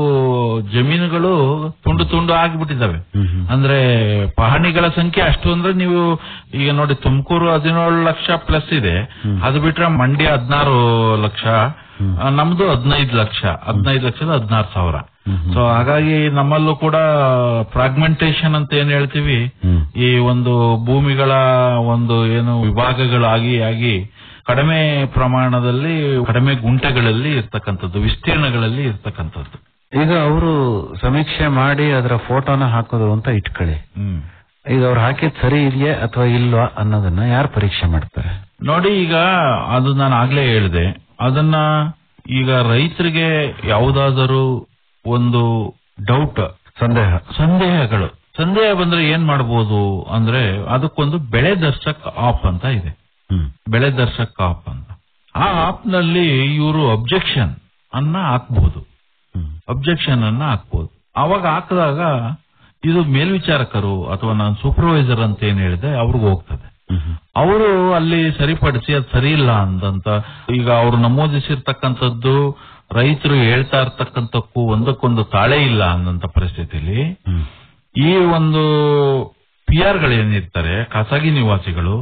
ಜಮೀನುಗಳು ತುಂಡು ತುಂಡು ಆಗಿಬಿಟ್ಟಿದ್ದಾವೆ ಹ್ಮ್ ಹ್ಮ್. ಅಂದ್ರೆ ಪಹಣಿಗಳ ಸಂಖ್ಯೆ ಅಷ್ಟು ಅಂದ್ರೆ ನೀವು ಈಗ ನೋಡಿ ತುಮಕೂರು ಹದಿನೇಳು ಲಕ್ಷ ಪ್ಲಸ್ ಇದೆ ಅದು ಬಿಟ್ರೆ ಮಂಡ್ಯ ಹದಿನಾರು ಲಕ್ಷ ಆ, ನಮ್ದು ಹದಿನೈದು ಲಕ್ಷ ಹದಿನೈದು ಲಕ್ಷದ ಹದಿನಾರು ಸಾವಿರ ಸೊ ಹಾಗಾಗಿ ನಮ್ಮಲ್ಲೂ ಕೂಡ ಫ್ರಾಗ್ಮೆಂಟೇಶನ್ ಅಂತ ಏನ್ ಹೇಳ್ತೀವಿ ಹ್ಮ್. ಈ ಒಂದು ಭೂಮಿಗಳ ಒಂದು ಏನು ವಿಭಾಗಗಳಾಗಿ ಆಗಿ ಕಡಿಮೆ ಪ್ರಮಾಣದಲ್ಲಿ ಕಡಿಮೆ ಗುಂಟೆಗಳಲ್ಲಿ ಇರ್ತಕ್ಕಂಥದ್ದು ವಿಸ್ತೀರ್ಣಗಳಲ್ಲಿ ಇರ್ತಕ್ಕಂಥದ್ದು ಈಗ ಅವರು ಸಮೀಕ್ಷೆ ಮಾಡಿ ಅದರ ಫೋಟೋನ ಹಾಕೋದು ಅಂತ ಇಟ್ಕೊಳ್ಳಿ ಹ್ಮ್ ಈಗ ಅವ್ರು ಹಾಕಿದ್ ಸರಿ ಇದೆಯೇ ಅಥವಾ ಇಲ್ವಾ ಅನ್ನೋದನ್ನ ಯಾರು ಪರೀಕ್ಷೆ ಮಾಡ್ತಾರೆ ನೋಡಿ ಈಗ ಅದು ನಾನು ಆಗ್ಲೇ ಹೇಳಿದೆ ಅದನ್ನ ಈಗ ರೈತರಿಗೆ ಯಾವುದಾದರೂ ಒಂದು ಡೌಟ್ ಸಂದೇಹ ಸಂದೇಹಗಳು ಸಂದೇಹ ಬಂದ್ರೆ ಏನ್ ಮಾಡಬಹುದು ಅಂದ್ರೆ ಅದಕ್ಕೊಂದು ಬೆಳೆ ದರ್ಶಕ್ ಆಪ್ ಅಂತ ಇದೆ ಹ್ಮ್ ಬೆಳೆ ದರ್ಶಕ್ ಆಪ್ ಅಂತ ಆ ಆಪ್ ನಲ್ಲಿ ಇವರು ಅಬ್ಜೆಕ್ಷನ್ ಅನ್ನ ಹಾಕ್ಬಹುದು ಹ್ಮ್ ಅಬ್ಜೆಕ್ಷನ್ ಅನ್ನ ಹಾಕ್ಬಹುದು ಅವಾಗ ಹಾಕಿದಾಗ ಇದು ಮೇಲ್ವಿಚಾರಕರು ಅಥವಾ ನಾನು ಸೂಪರ್ವೈಸರ್ ಅಂತ ಏನ್ ಹೇಳಿದೆ ಅವ್ರಿಗೆ ಹೋಗ್ತದೆ ಹ್ಮ್ ಹ್ಮ್. ಅವರು ಅಲ್ಲಿ ಸರಿಪಡಿಸಿ ಅದು ಸರಿ ಇಲ್ಲ ಅಂದಂತ ಈಗ ಅವರು ನಮೂದಿಸಿರ್ತಕ್ಕಂಥದ್ದು ರೈತರು ಹೇಳ್ತಾ ಇರ್ತಕ್ಕಂಥಕ್ಕೂ ಒಂದಕ್ಕೊಂದು ತಾಳೆ ಇಲ್ಲ ಅನ್ನಂತ ಪರಿಸ್ಥಿತಿಯಲ್ಲಿ ಹ್ಮ್. ಈ ಒಂದು ಪಿ ಆರ್ ಗಳೇನಿರ್ತಾರೆ ಖಾಸಗಿ ನಿವಾಸಿಗಳು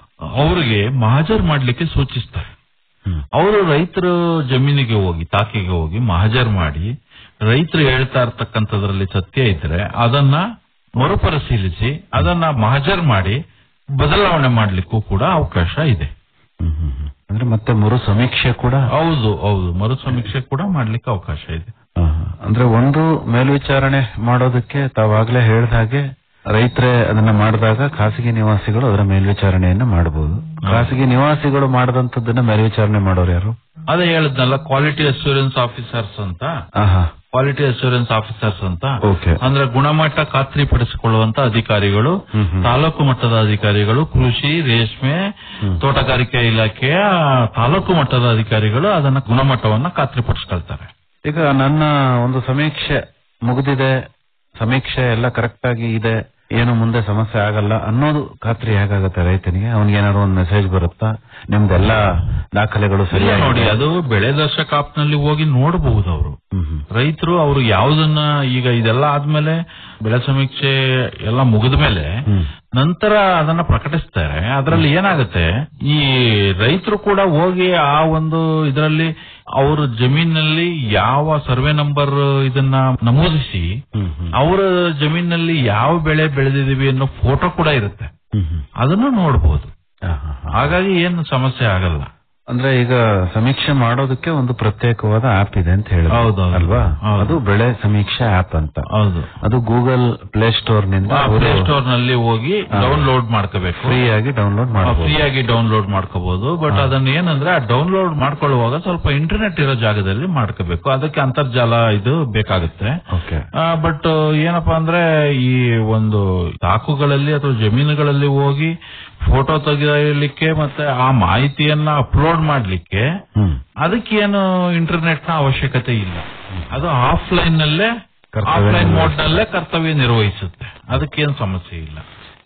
ಅವರಿಗೆ ಮಹಾಜರ್ ಮಾಡ್ಲಿಕ್ಕೆ ಸೂಚಿಸ್ತಾರೆ ಹ್ಮ್. ಅವರು ರೈತರು ಜಮೀನಿಗೆ ಹೋಗಿ ತಾಕಿಗೆ ಹೋಗಿ ಮಹಜರ್ ಮಾಡಿ ರೈತರು ಹೇಳ್ತಾ ಇರ್ತಕ್ಕಂಥದ್ರಲ್ಲಿ ಸತ್ಯ ಇದ್ರೆ ಅದನ್ನ ಮರುಪರಿಶೀಲಿಸಿ ಅದನ್ನ ಮಹಜರ್ ಮಾಡಿ ಬದಲಾವಣೆ ಮಾಡ್ಲಿಕ್ಕೂ ಕೂಡ ಅವಕಾಶ ಇದೆ ಹ್ಮ್ ಹ್ಮ್ ಹ್ಮ್. ಅಂದ್ರೆ ಮತ್ತೆ ಮರು ಸಮೀಕ್ಷೆ ಕೂಡ ಹೌದು ಹೌದು ಮರು ಸಮೀಕ್ಷೆ ಕೂಡ ಮಾಡ್ಲಿಕ್ಕೆ ಅವಕಾಶ ಇದೆ ಆ, ಅಂದ್ರೆ ಒಂದು ಮೇಲ್ವಿಚಾರಣೆ ಮಾಡೋದಕ್ಕೆ ತಾವಾಗ್ಲೇ ಹೇಳ್ದ ಹಾಗೆ ರೈತರೇ ಅದನ್ನ ಮಾಡಿದಾಗ ಖಾಸಗಿ ನಿವಾಸಿಗಳು ಅದರ ಮೇಲ್ವಿಚಾರಣೆಯನ್ನ ಮಾಡಬಹುದು ಖಾಸಗಿ ನಿವಾಸಿಗಳು ಮಾಡದಂತದ್ದನ್ನ ಮೇಲ್ವಿಚಾರಣೆ ಮಾಡೋರು ಯಾರು ಅದೇ ಹೇಳಿದ್ನಲ್ಲ ಕ್ವಾಲಿಟಿ ಅಶ್ಯೂರೆನ್ಸ್ ಆಫೀಸರ್ಸ್ ಅಂತ ಆಹಾ ಕ್ವಾಲಿಟಿ ಅಶ್ಯೂರೆನ್ಸ್ ಆಫೀಸರ್ಸ್ ಅಂತ ಓಕೆ ಅಂದ್ರೆ ಗುಣಮಟ್ಟ ಖಾತ್ರಿಪಡಿಸಿಕೊಳ್ಳುವಂತ ಅಧಿಕಾರಿಗಳು ಹ್ಮ್ ಹ್ಮ್. ತಾಲೂಕು ಮಟ್ಟದ ಅಧಿಕಾರಿಗಳು ಕೃಷಿ ರೇಷ್ಮೆ ತೋಟಗಾರಿಕೆ ಇಲಾಖೆಯ ತಾಲೂಕು ಮಟ್ಟದ ಅಧಿಕಾರಿಗಳು ಅದನ್ನ ಗುಣಮಟ್ಟವನ್ನ ಖಾತ್ರಿಪಡಿಸ್ಕೊಳ್ತಾರೆ ಈಗ ನನ್ನ ಒಂದು ಸಮೀಕ್ಷೆ ಮುಗಿದಿದೆ ಸಮೀಕ್ಷೆ ಎಲ್ಲ ಕರೆಕ್ಟ್ ಆಗಿ ಇದೆ ಏನು ಮುಂದೆ ಸಮಸ್ಯೆ ಆಗಲ್ಲ ಅನ್ನೋದು ಖಾತ್ರಿ ಹೇಗಾಗುತ್ತೆ ರೈತನಿಗೆ ಅವನಿಗೆ ಏನಾದ್ರು ಒಂದು ಮೆಸೇಜ್ ಬರುತ್ತಾ ನಿಮ್ದೆಲ್ಲ ದಾಖಲೆಗಳು ಇಲ್ಲ ಸರಿಯಾಗಿ ನೋಡಿ ಅದು ಬೆಳೆ ದರ್ಶಕ ಆಪ್ ನಲ್ಲಿ ಹೋಗಿ ನೋಡಬಹುದು ಅವರು ಹ್ಮ್ ಹ್ಮ್ ರೈತರು ಅವರು ಯಾವುದನ್ನ ಈಗ ಇದೆಲ್ಲ ಆದ್ಮೇಲೆ ಬೆಳೆ ಸಮೀಕ್ಷೆ ಎಲ್ಲ ಮುಗಿದ ಮೇಲೆ ಹ್ಮ್. ನಂತರ ಅದನ್ನ ಪ್ರಕಟಿಸ್ತಾರೆ ಅದರಲ್ಲಿ ಏನಾಗುತ್ತೆ ಈ ರೈತರು ಕೂಡ ಹೋಗಿ ಆ ಒಂದು ಇದರಲ್ಲಿ ಅವರ ಜಮೀನಲ್ಲಿ ಯಾವ ಸರ್ವೆ ನಂಬರ್ ಇದನ್ನ ನಮೂದಿಸಿ ಹ್ಮ್ ಹ್ಮ್ ಅವರ ಜಮೀನಲ್ಲಿ ಯಾವ ಬೆಳೆ ಬೆಳೆದಿದೀವಿ ಅನ್ನೋ ಫೋಟೋ ಕೂಡ ಇರುತ್ತೆ ಹ್ಮ್ ಹ್ಮ್ ಅದನ್ನು ನೋಡಬಹುದು ಆ, ಹಾ, ಹಾ. ಹಾಗಾಗಿ ಏನು ಸಮಸ್ಯೆ ಆಗಲ್ಲ ಅಂದ್ರೆ ಈಗ ಸಮೀಕ್ಷೆ ಮಾಡೋದಕ್ಕೆ ಒಂದು ಪ್ರತ್ಯೇಕವಾದ ಆಪ್ ಇದೆ ಅಂತ ಹೇಳಿದ್ರು ಹೌದೌದು. ಅಲ್ವಾ ಹೌದು. ಅದು ಬೆಳೆ ಸಮೀಕ್ಷೆ ಆಪ್ ಅಂತ ಹೌದು ಅದು ಗೂಗಲ್ ಪ್ಲೇ ಸ್ಟೋರ್ ನಿಂದ ಪ್ಲೇ ಸ್ಟೋರ್ ನಲ್ಲಿ ಹೋಗಿ ಡೌನ್ಲೋಡ್ ಮಾಡ್ಕೋಬೇಕು ಫ್ರೀ ಆಗಿ ಡೌನ್ಲೋಡ್ ಫ್ರೀ ಮಾಡಬಹುದು ಆಗಿ ಡೌನ್ಲೋಡ್ ಮಾಡ್ಕೋಬಹುದು ಬಟ್ ಅದನ್ನ ಏನಂದ್ರೆ ಆ ಡೌನ್ಲೋಡ್ ಮಾಡ್ಕೊಳ್ಳುವಾಗ ಸ್ವಲ್ಪ ಇಂಟರ್ನೆಟ್ ಇರೋ ಜಾಗದಲ್ಲಿ ಮಾಡ್ಕೋಬೇಕು ಅದಕ್ಕೆ ಅಂತರ್ಜಾಲ ಇದು ಬೇಕಾಗುತ್ತೆ ಓಕೆ ಬಟ್ ಏನಪ್ಪಾ ಅಂದ್ರೆ ಈ ಒಂದು ತಾಕುಗಳಲ್ಲಿ ಅಥವಾ ಜಮೀನುಗಳಲ್ಲಿ ಹೋಗಿ ಫೋಟೋ ತೆಗೆಯಲಿಕ್ಕೆ ಮತ್ತೆ ಆ ಮಾಹಿತಿಯನ್ನ ಅಪ್ಲೋಡ್ ಮಾಡ್ಲಿಕ್ಕೆ ಹ್ಮ್ ಅದಕ್ಕೇನು ಇಂಟರ್ನೆಟ್ ನ ಅವಶ್ಯಕತೆ ಇಲ್ಲ ಅದು ಆಫ್ಲೈನ್ ನಲ್ಲೇ ಕರ್ತವ್ಯ ಆಫ್ಲೈನ್ ನಿರ್ವಹಿಸುತ್ತೆ. ಮೋಡ್ ನಲ್ಲೇ ಕರ್ತವ್ಯ ನಿರ್ವಹಿಸುತ್ತೆ ಅದಕ್ಕೇನು ಸಮಸ್ಯೆ ಇಲ್ಲ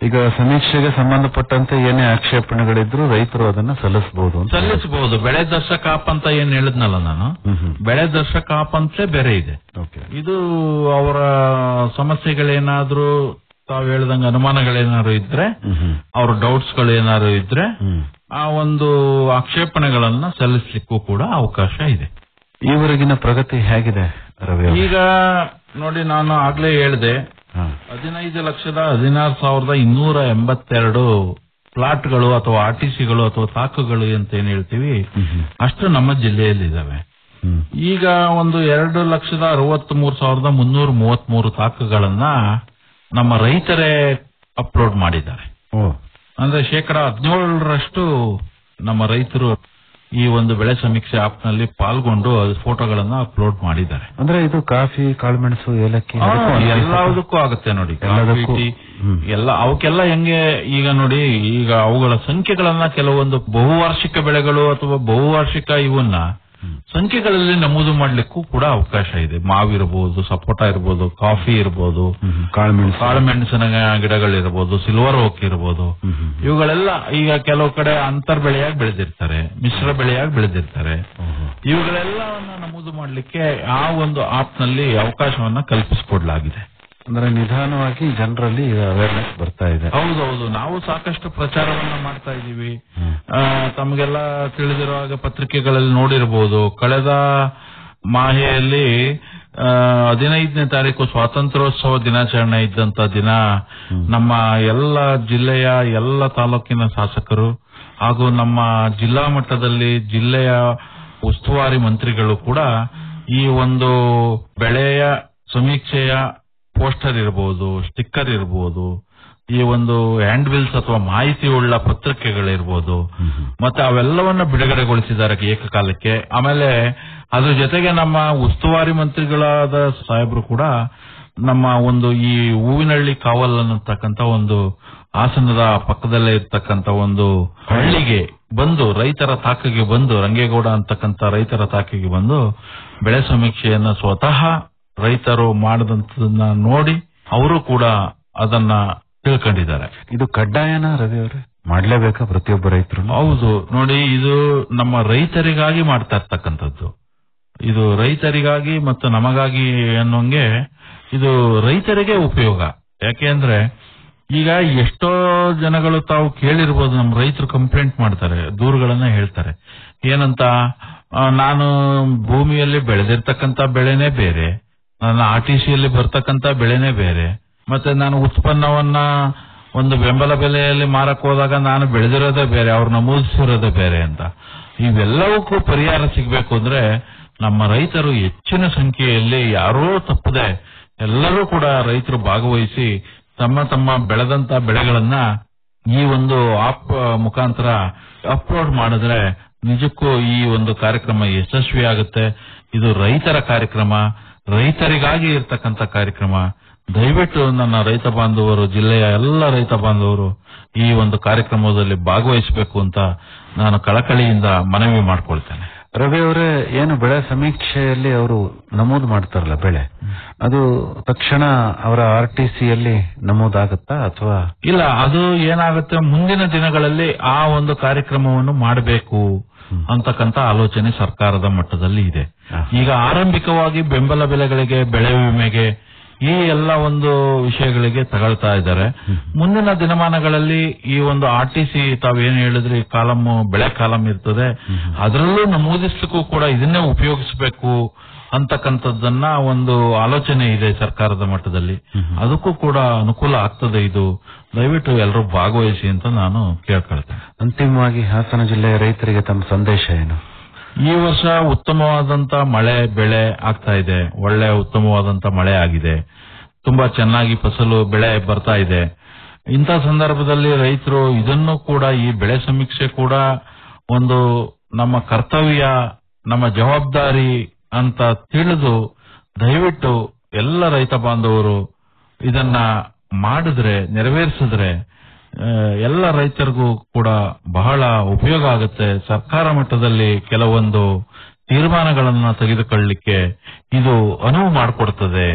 ಈಗ ಸಮೀಕ್ಷೆಗೆ ಸಂಬಂಧಪಟ್ಟಂತೆ ಏನೇ ಆಕ್ಷೇಪಣೆಗಳಿದ್ರು ರೈತರು ಅದನ್ನ ಸಲ್ಲಿಸಬಹುದು ಅಂತ ಸಲ್ಲಿಸಬಹುದು ಬೆಳೆ ದರ್ಶಕ ಆಪ್ ಅಂತ ಏನ್ ಹೇಳಿದ್ನಲ್ಲ ನಾನು ಹ್ಮ್ ಹ್ಮ್. ಬೆಳೆ ದರ್ಶಕ ಆಪ್ ಅಂತಲೇ ಬೇರೆ ಇದೆ ಓಕೆ ಇದು ಅವರ ಸಮಸ್ಯೆಗಳೇನಾದ್ರೂ ತಾವು ಹೇಳ್ದಂಗೆ ಅನುಮಾನಗಳೇನಾದ್ರು ಇದ್ರೆ ಹ್ಮ್ ಹ್ಮ್. ಅವ್ರ ಡೌಟ್ಸ್ ಗಳೇನಾದ್ರು ಇದ್ರೆ ಹ್ಮ್. ಆ ಒಂದು ಆಕ್ಷೇಪಣೆಗಳನ್ನ ಸಲ್ಲಿಸ್ಲಿಕ್ಕೂ ಕೂಡ ಅವಕಾಶ ಇದೆ ಈವರೆಗಿನ ಪ್ರಗತಿ ಹೇಗಿದೆ ರವಿ ಅವರೇ? ಈಗ ನೋಡಿ ನಾನು ಆಗ್ಲೇ ಹೇಳಿದೆ ಹಾ. ಹದಿನೈದು ಲಕ್ಷದ ಹದಿನಾರು ಸಾವಿರದ ಇನ್ನೂರ ಎಂಬತ್ತೆರಡು ಪ್ಲಾಟ್ಗಳು ಅಥವಾ ಆರ್ಟಿಸಿಗಳು ಅಥವಾ ತಾಕುಗಳು ಅಂತ ಏನ್ ಹೇಳ್ತೀವಿ ಹ್ಮ್ ಹ್ಮ್. ಅಷ್ಟು ನಮ್ಮ ಜಿಲ್ಲೆಯಲ್ಲಿ ಇದಾವೆ ಹ್ಮ್. ಈಗ ಒಂದು ಎರಡು ಲಕ್ಷದ ಅರವತ್ತ್ ಮೂರು ಸಾವಿರದ ಮುನ್ನೂರ ಮೂವತ್ತ್ ಮೂರು ತಾಕುಗಳನ್ನ ನಮ್ಮ ರೈತರೇ ಅಪ್ಲೋಡ್ ಮಾಡಿದ್ದಾರೆ ಓ ಅಂದ್ರೆ ಶೇಕಡ ಹದಿನೇಳರಷ್ಟು ನಮ್ಮ ರೈತರು ಈ ಒಂದು ಬೆಳೆ ಸಮೀಕ್ಷೆ ಆಪ್ ನಲ್ಲಿ ಪಾಲ್ಗೊಂಡು ಅದು ಫೋಟೋಗಳನ್ನ ಅಪ್ಲೋಡ್ ಮಾಡಿದ್ದಾರೆ ಅಂದ್ರೆ ಇದು ಕಾಫಿ ಕಾಳುಮೆಣಸು ಏಲಕ್ಕಿ ಆ, ಅದಕ್ಕೂ ಅನ್ವಯಿಸುತ್ತಾ? ಎಲ್ಲದಕ್ಕೂ ಆಗುತ್ತೆ ನೋಡಿ ಎಲ್ಲದಕ್ಕೂ? ಕಾಫಿ, ಟೀ, ಹ್ಮ್. ಎಲ್ಲ ಅವಕ್ಕೆಲ್ಲ ಹೆಂಗೆ ಈಗ ನೋಡಿ ಈಗ ಅವುಗಳ ಸಂಖ್ಯೆಗಳನ್ನ ಕೆಲವೊಂದು ಬಹುವಾರ್ಷಿಕ ಬೆಳೆಗಳು ಅಥವಾ ಬಹುವಾರ್ಷಿಕ ಇವನ್ನ ಸಂಖ್ಯೆಗಳಲ್ಲಿ ನಮೂದು ಮಾಡ್ಲಿಕ್ಕೂ ಕೂಡ ಅವಕಾಶ ಇದೆ ಮಾವಿರಬಹುದು ಸಪೋಟ ಇರಬಹುದು ಕಾಫಿ ಇರಬಹುದು ಹ್ಮ್ ಹ್ಮ್. ಕಾಳುಮೆಣಸು ಕಾಳುಮೆಣಸಿನ ಗಿಡಗಳಿರಬಹುದು ಸಿಲ್ವರ್ ಓಕ್ ಇರಬಹುದು ಹ್ಮ್ ಹ್ಮ್. ಇವುಗಳೆಲ್ಲ ಈಗ ಕೆಲವು ಕಡೆ ಅಂತರ್ ಬೆಳೆಯಾಗಿ ಬೆಳೆದಿರ್ತಾರೆ ಮಿಶ್ರ ಬೆಳೆಯಾಗಿ ಬೆಳೆದಿರ್ತಾರೆ ಓಹೋ. ಇವುಗಳೆಲ್ಲವನ್ನ ನಮೂದು ಮಾಡಲಿಕ್ಕೆ ಆ ಒಂದು ಆಪ್ ನಲ್ಲಿ ಅವಕಾಶವನ್ನ ಕಲ್ಪಿಸಿಕೊಡ್ಲಾಗಿದೆ ಅಂದ್ರೆ ನಿಧಾನವಾಗಿ ಜನರಲ್ಲಿ ಅವೇರ್ನೆಸ್ ಬರ್ತಾ ಇದೆ ಹೌದೌದು ನಾವು ಸಾಕಷ್ಟು ಪ್ರಚಾರವನ್ನ ಮಾಡ್ತಾ ಇದ್ದೀವಿ ಹ್ಮ್. ಆ, ತಮಗೆಲ್ಲ ತಿಳಿದಿರೋ ಹಾಗೆ ಪತ್ರಿಕೆಗಳಲ್ಲಿ ನೋಡಿರಬಹುದು ಕಳೆದ ಮಾಹೆಯಲ್ಲಿ ಆ, ಹದಿನೈದನೇ ತಾರೀಕು ಸ್ವಾತಂತ್ರ್ಯೋತ್ಸವ ದಿನಾಚರಣೆ ಇದ್ದಂತ ದಿನ ನಮ್ಮ ಎಲ್ಲ ಜಿಲ್ಲೆಯ ಎಲ್ಲ ತಾಲೂಕಿನ ಶಾಸಕರು ಹಾಗೂ ನಮ್ಮ ಜಿಲ್ಲಾ ಮಟ್ಟದಲ್ಲಿ ಜಿಲ್ಲೆಯ ಉಸ್ತುವಾರಿ ಮಂತ್ರಿಗಳು ಕೂಡ ಈ ಒಂದು ಬೆಳೆಯ ಸಮೀಕ್ಷೆಯ ಪೋಸ್ಟರ್ ಇರಬಹುದು ಸ್ಟಿಕ್ಕರ್ ಇರಬಹುದು ಈ ಒಂದು ಹ್ಯಾಂಡ್ ಬಿಲ್ಸ್ ಅಥವಾ ಮಾಹಿತಿ ಉಳ್ಳ ಪತ್ರಿಕೆಗಳಿರ್ಬೋದು ಹ್ಮ್ ಹ್ಮ್. ಮತ್ತೆ ಅವೆಲ್ಲವನ್ನ ಬಿಡುಗಡೆಗೊಳಿಸಿದ್ದಾರೆ ಏಕಕಾಲಕ್ಕೆ ಆಮೇಲೆ ಅದ್ರ ಜೊತೆಗೆ ನಮ್ಮ ಉಸ್ತುವಾರಿ ಮಂತ್ರಿಗಳಾದ ಸಾಹೇಬರು ಕೂಡ ನಮ್ಮ ಒಂದು ಈ ಹೂವಿನಹಳ್ಳಿ ಕಾವಲ್ ಅನ್ನತಕ್ಕಂತ ಒಂದು ಹಾಸನದ ಪಕ್ಕದಲ್ಲೇ ಇರ್ತಕ್ಕಂತ ಒಂದು ಹಳ್ಳಿಗೆ ಬಂದು ರೈತರ ತಾಕಿಗೆ ಬಂದು ರಂಗೇಗೌಡ ಅಂತಕ್ಕಂತ ರೈತರ ತಾಕಿಗೆ ಬಂದು ಬೆಳೆ ಸಮೀಕ್ಷೆಯನ್ನ ಸ್ವತಃ ರೈತರು ಮಾಡದಂತದನ್ನ ನೋಡಿ ಅವರು ಕೂಡ ಅದನ್ನ ತಿಳ್ಕೊಂಡಿದ್ದಾರೆ ಇದು ಕಡ್ಡಾಯನ ರವಿ ಅವರೇ ಮಾಡ್ಲೇಬೇಕಾ ಪ್ರತಿಯೊಬ್ಬ ರೈತರು ಹೌದು ನೋಡಿ ಇದು ನಮ್ಮ ರೈತರಿಗಾಗಿ ಮಾಡ್ತಾ ಇರ್ತಕ್ಕಂಥದ್ದು ಇದು ರೈತರಿಗಾಗಿ ಮತ್ತು ನಮಗಾಗಿ ಅನ್ನೋಂಗೆ ಇದು ರೈತರಿಗೆ ಉಪಯೋಗ ಯಾಕೆಂದ್ರೆ ಈಗ ಎಷ್ಟೋ ಜನಗಳು ತಾವು ಕೇಳಿರ್ಬೋದು ನಮ್ಮ ರೈತರು ಕಂಪ್ಲೇಂಟ್ ಮಾಡ್ತಾರೆ ದೂರುಗಳನ್ನ ಹೇಳ್ತಾರೆ ಏನಂತ ಆ, ನಾನು ಭೂಮಿಯಲ್ಲಿ ಬೆಳೆದಿರ್ತಕ್ಕಂತ ಬೆಳೆನೇ ಬೇರೆ ನನ್ನ ಆರ್ ಟಿ ಸಿಯಲ್ಲಿ ಬರ್ತಕ್ಕಂತ ಬೆಳೆನೇ ಬೇರೆ ಮತ್ತೆ ನಾನು ಉತ್ಪನ್ನವನ್ನ ಒಂದು ಬೆಂಬಲ ಬೆಲೆಯಲ್ಲಿ ಮಾರಕ್ ಹೋದಾಗ ನಾನು ಬೆಳೆದಿರೋದೇ ಬೇರೆ ಅವ್ರು ನಮೂದಿಸಿರೋದೇ ಬೇರೆ ಅಂತ ಇವೆಲ್ಲವಕ್ಕೂ ಪರಿಹಾರ ಸಿಗಬೇಕು ಅಂದ್ರೆ ನಮ್ಮ ರೈತರು ಹೆಚ್ಚಿನ ಸಂಖ್ಯೆಯಲ್ಲಿ ಯಾರೋ ತಪ್ಪದೆ ಎಲ್ಲರೂ ಕೂಡ ರೈತರು ಭಾಗವಹಿಸಿ ತಮ್ಮ ತಮ್ಮ ಬೆಳೆದಂತ ಬೆಳೆಗಳನ್ನ ಈ ಒಂದು ಆಪ್ ಮುಖಾಂತರ ಅಪ್ಲೋಡ್ ಮಾಡಿದ್ರೆ ನಿಜಕ್ಕೂ ಈ ಒಂದು ಕಾರ್ಯಕ್ರಮ ಯಶಸ್ವಿ ಆಗುತ್ತೆ ಇದು ರೈತರ ಕಾರ್ಯಕ್ರಮ ರೈತರಿಗಾಗಿ ಇರ್ತಕ್ಕಂಥ ಕಾರ್ಯಕ್ರಮ ದಯವಿಟ್ಟು ನನ್ನ ರೈತ ಬಾಂಧವರು ಜಿಲ್ಲೆಯ ಎಲ್ಲ ರೈತ ಬಾಂಧವರು ಈ ಒಂದು ಕಾರ್ಯಕ್ರಮದಲ್ಲಿ ಭಾಗವಹಿಸಬೇಕು ಅಂತ ನಾನು ಕಳಕಳಿಯಿಂದ ಮನವಿ ಮಾಡ್ಕೊಳ್ತೇನೆ ರವಿ ಅವರೇ ಏನು ಬೆಳೆ ಸಮೀಕ್ಷೆಯಲ್ಲಿ ಅವರು ನಮೂದು ಮಾಡ್ತಾರಲ್ಲ ಬೆಳೆ ಅದು ತಕ್ಷಣ ಅವರ ಆರ್ ಟಿ ಸಿಯಲ್ಲಿ ನಮೂದಾಗುತ್ತಾ ಅಥವಾ ಇಲ್ಲ ಅದು ಏನಾಗುತ್ತೆ ಮುಂದಿನ ದಿನಗಳಲ್ಲಿ ಆ ಒಂದು ಕಾರ್ಯಕ್ರಮವನ್ನು ಮಾಡಬೇಕು ಅಂತಕ್ಕಂತ ಆಲೋಚನೆ ಸರ್ಕಾರದ ಮಟ್ಟದಲ್ಲಿ ಇದೆ ಹ. ಈಗ ಆರಂಭಿಕವಾಗಿ ಬೆಂಬಲ ಬೆಲೆಗಳಿಗೆ ಬೆಳೆ ವಿಮೆಗೆ ಈ ಎಲ್ಲ ಒಂದು ವಿಷಯಗಳಿಗೆ ತಗೊಳ್ತಾ ಇದ್ದಾರೆ ಮುಂದಿನ ದಿನಮಾನಗಳಲ್ಲಿ ಈ ಒಂದು ಆರ್ ಟಿ ಸಿ ತಾವೇನು ಹೇಳಿದ್ರಿ ಕಾಲಮ್ ಬೆಳೆ ಕಾಲಮ್ ಇರ್ತದೆ ಅದರಲ್ಲೂ ನಮೂದಿಸ್ಲಿಕ್ಕೂ ಕೂಡ ಇದನ್ನೇ ಉಪಯೋಗಿಸಬೇಕು ಅಂತಕ್ಕಂಥದ್ದನ್ನ ಒಂದು ಆಲೋಚನೆ ಇದೆ ಸರ್ಕಾರದ ಮಟ್ಟದಲ್ಲಿ ಅದಕ್ಕೂ ಕೂಡ ಅನುಕೂಲ ಆಗ್ತದೆ ಇದು ದಯವಿಟ್ಟು ಎಲ್ಲರೂ ಭಾಗವಹಿಸಿ ಅಂತ ನಾನು ಕೇಳ್ಕೊಳ್ತೇನೆ ಅಂತಿಮವಾಗಿ ಹಾಸನ ಜಿಲ್ಲೆಯ ರೈತರಿಗೆ ತಮ್ಮ ಸಂದೇಶ ಏನು ಈ ವರ್ಷ ಉತ್ತಮವಾದಂತ ಮಳೆ ಬೆಳೆ ಆಗ್ತಾ ಇದೆ ಒಳ್ಳೆ ಉತ್ತಮವಾದಂತ ಮಳೆ ಆಗಿದೆ ತುಂಬಾ ಚೆನ್ನಾಗಿ ಫಸಲು ಬೆಳೆ ಬರ್ತಾ ಇದೆ ಇಂಥ ಸಂದರ್ಭದಲ್ಲಿ ರೈತರು ಇದನ್ನು ಕೂಡ ಈ ಬೆಳೆ ಸಮೀಕ್ಷೆ ಕೂಡ ಒಂದು ನಮ್ಮ ಕರ್ತವ್ಯ ನಮ್ಮ ಜವಾಬ್ದಾರಿ ಅಂತ ತಿಳಿದು ದಯವಿಟ್ಟು ಎಲ್ಲ ರೈತ ಬಾಂಧವರು ಇದನ್ನ ಮಾಡಿದ್ರೆ ನೆರವೇರಿಸಿದ್ರೆ ಆ, ಎಲ್ಲ ರೈತರಿಗೂ ಕೂಡ ಬಹಳ ಉಪಯೋಗ ಆಗುತ್ತೆ ಸರ್ಕಾರ ಮಟ್ಟದಲ್ಲಿ ಕೆಲವೊಂದು ತೀರ್ಮಾನಗಳನ್ನ ತೆಗೆದುಕೊಳ್ಳಲಿಕ್ಕೆ ಇದು ಅನುವು ಮಾಡಿಕೊಡ್ತದೆ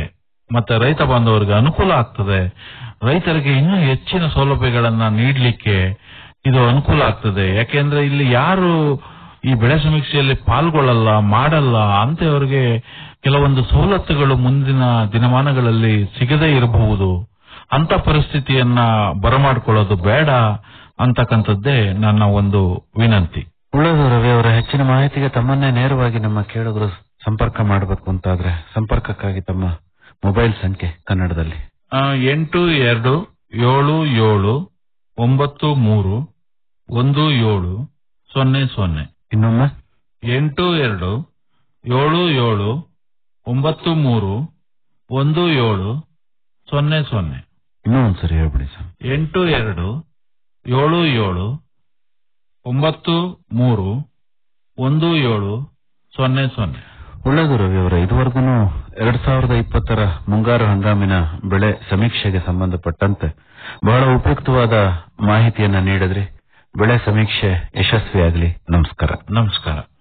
ಮತ್ತೆ ರೈತ ಬಾಂಧವರಿಗೆ ಅನುಕೂಲ ಆಗ್ತದೆ ರೈತರಿಗೆ ಇನ್ನೂ ಹೆಚ್ಚಿನ ಸೌಲಭ್ಯಗಳನ್ನ ನೀಡಲಿಕ್ಕೆ ಇದು ಅನುಕೂಲ ಆಗ್ತದೆ ಯಾಕೆಂದ್ರೆ ಇಲ್ಲಿ ಯಾರು ಈ ಬೆಳೆ ಸಮೀಕ್ಷೆಯಲ್ಲಿ ಪಾಲ್ಗೊಳ್ಳಲ್ಲ ಮಾಡಲ್ಲ ಅಂತವರಿಗೆ ಕೆಲವೊಂದು ಸವಲತ್ತುಗಳು ಮುಂದಿನ ದಿನಮಾನಗಳಲ್ಲಿ ಸಿಗದೇ ಇರಬಹುದು ಅಂತ ಪರಿಸ್ಥಿತಿಯನ್ನ ಬರಮಾಡ್ಕೊಳ್ಳೋದು ಬೇಡ ಅಂತಕ್ಕಂಥದ್ದೇ ನನ್ನ ಒಂದು ವಿನಂತಿ ಉಳ್ಳದು ರವಿ ಅವರ ಹೆಚ್ಚಿನ ಮಾಹಿತಿಗೆ ತಮ್ಮನ್ನೇ ನೇರವಾಗಿ ನಮ್ಮ ಕೇಳುಗರು ಸಂಪರ್ಕ ಮಾಡಬೇಕು ಅಂತಾದ್ರೆ ಸಂಪರ್ಕಕ್ಕಾಗಿ ತಮ್ಮ ಮೊಬೈಲ್ ಸಂಖ್ಯೆ ಕನ್ನಡದಲ್ಲಿ ಆ, ಎಂಟು ಎರಡು ಏಳು ಏಳು ಒಂಬತ್ತು ಮೂರು ಒಂದು ಏಳು ಸೊನ್ನೆ ಸೊನ್ನೆ ಇನ್ನೊಮ್ಮೆ ಎಂಟು ಎರಡು ಏಳು ಏಳು ಒಂಬತ್ತು ಮೂರು ಒಂದು ಏಳು ಸೊನ್ನೆ ಸೊನ್ನೆ ಇನ್ನೂ ಒಂದ್ಸರಿ ಹೇಳ್ಬಿಡಿ ಸರ್ ಎಂಟು ಎರಡು ಏಳು ಏಳು ಒಂಬತ್ತು ಮೂರು ಒಂದು ಏಳು ಸೊನ್ನೆ ಸೊನ್ನೆ ಒಳ್ಳೆಯದು ರವಿ ಅವರ ಇದುವರೆಗೂ ಎರಡ್ ಸಾವಿರದ ಇಪ್ಪತ್ತರ ಮುಂಗಾರು ಹಂಗಾಮಿನ ಬೆಳೆ ಸಮೀಕ್ಷೆಗೆ ಸಂಬಂಧಪಟ್ಟಂತೆ ಬಹಳ ಉಪಯುಕ್ತವಾದ ಮಾಹಿತಿಯನ್ನ ನೀಡಿದ್ರಿ ಬೆಳೆ ಸಮೀಕ್ಷೆ ಯಶಸ್ವಿಯಾಗಲಿ ನಮಸ್ಕಾರ ನಮಸ್ಕಾರ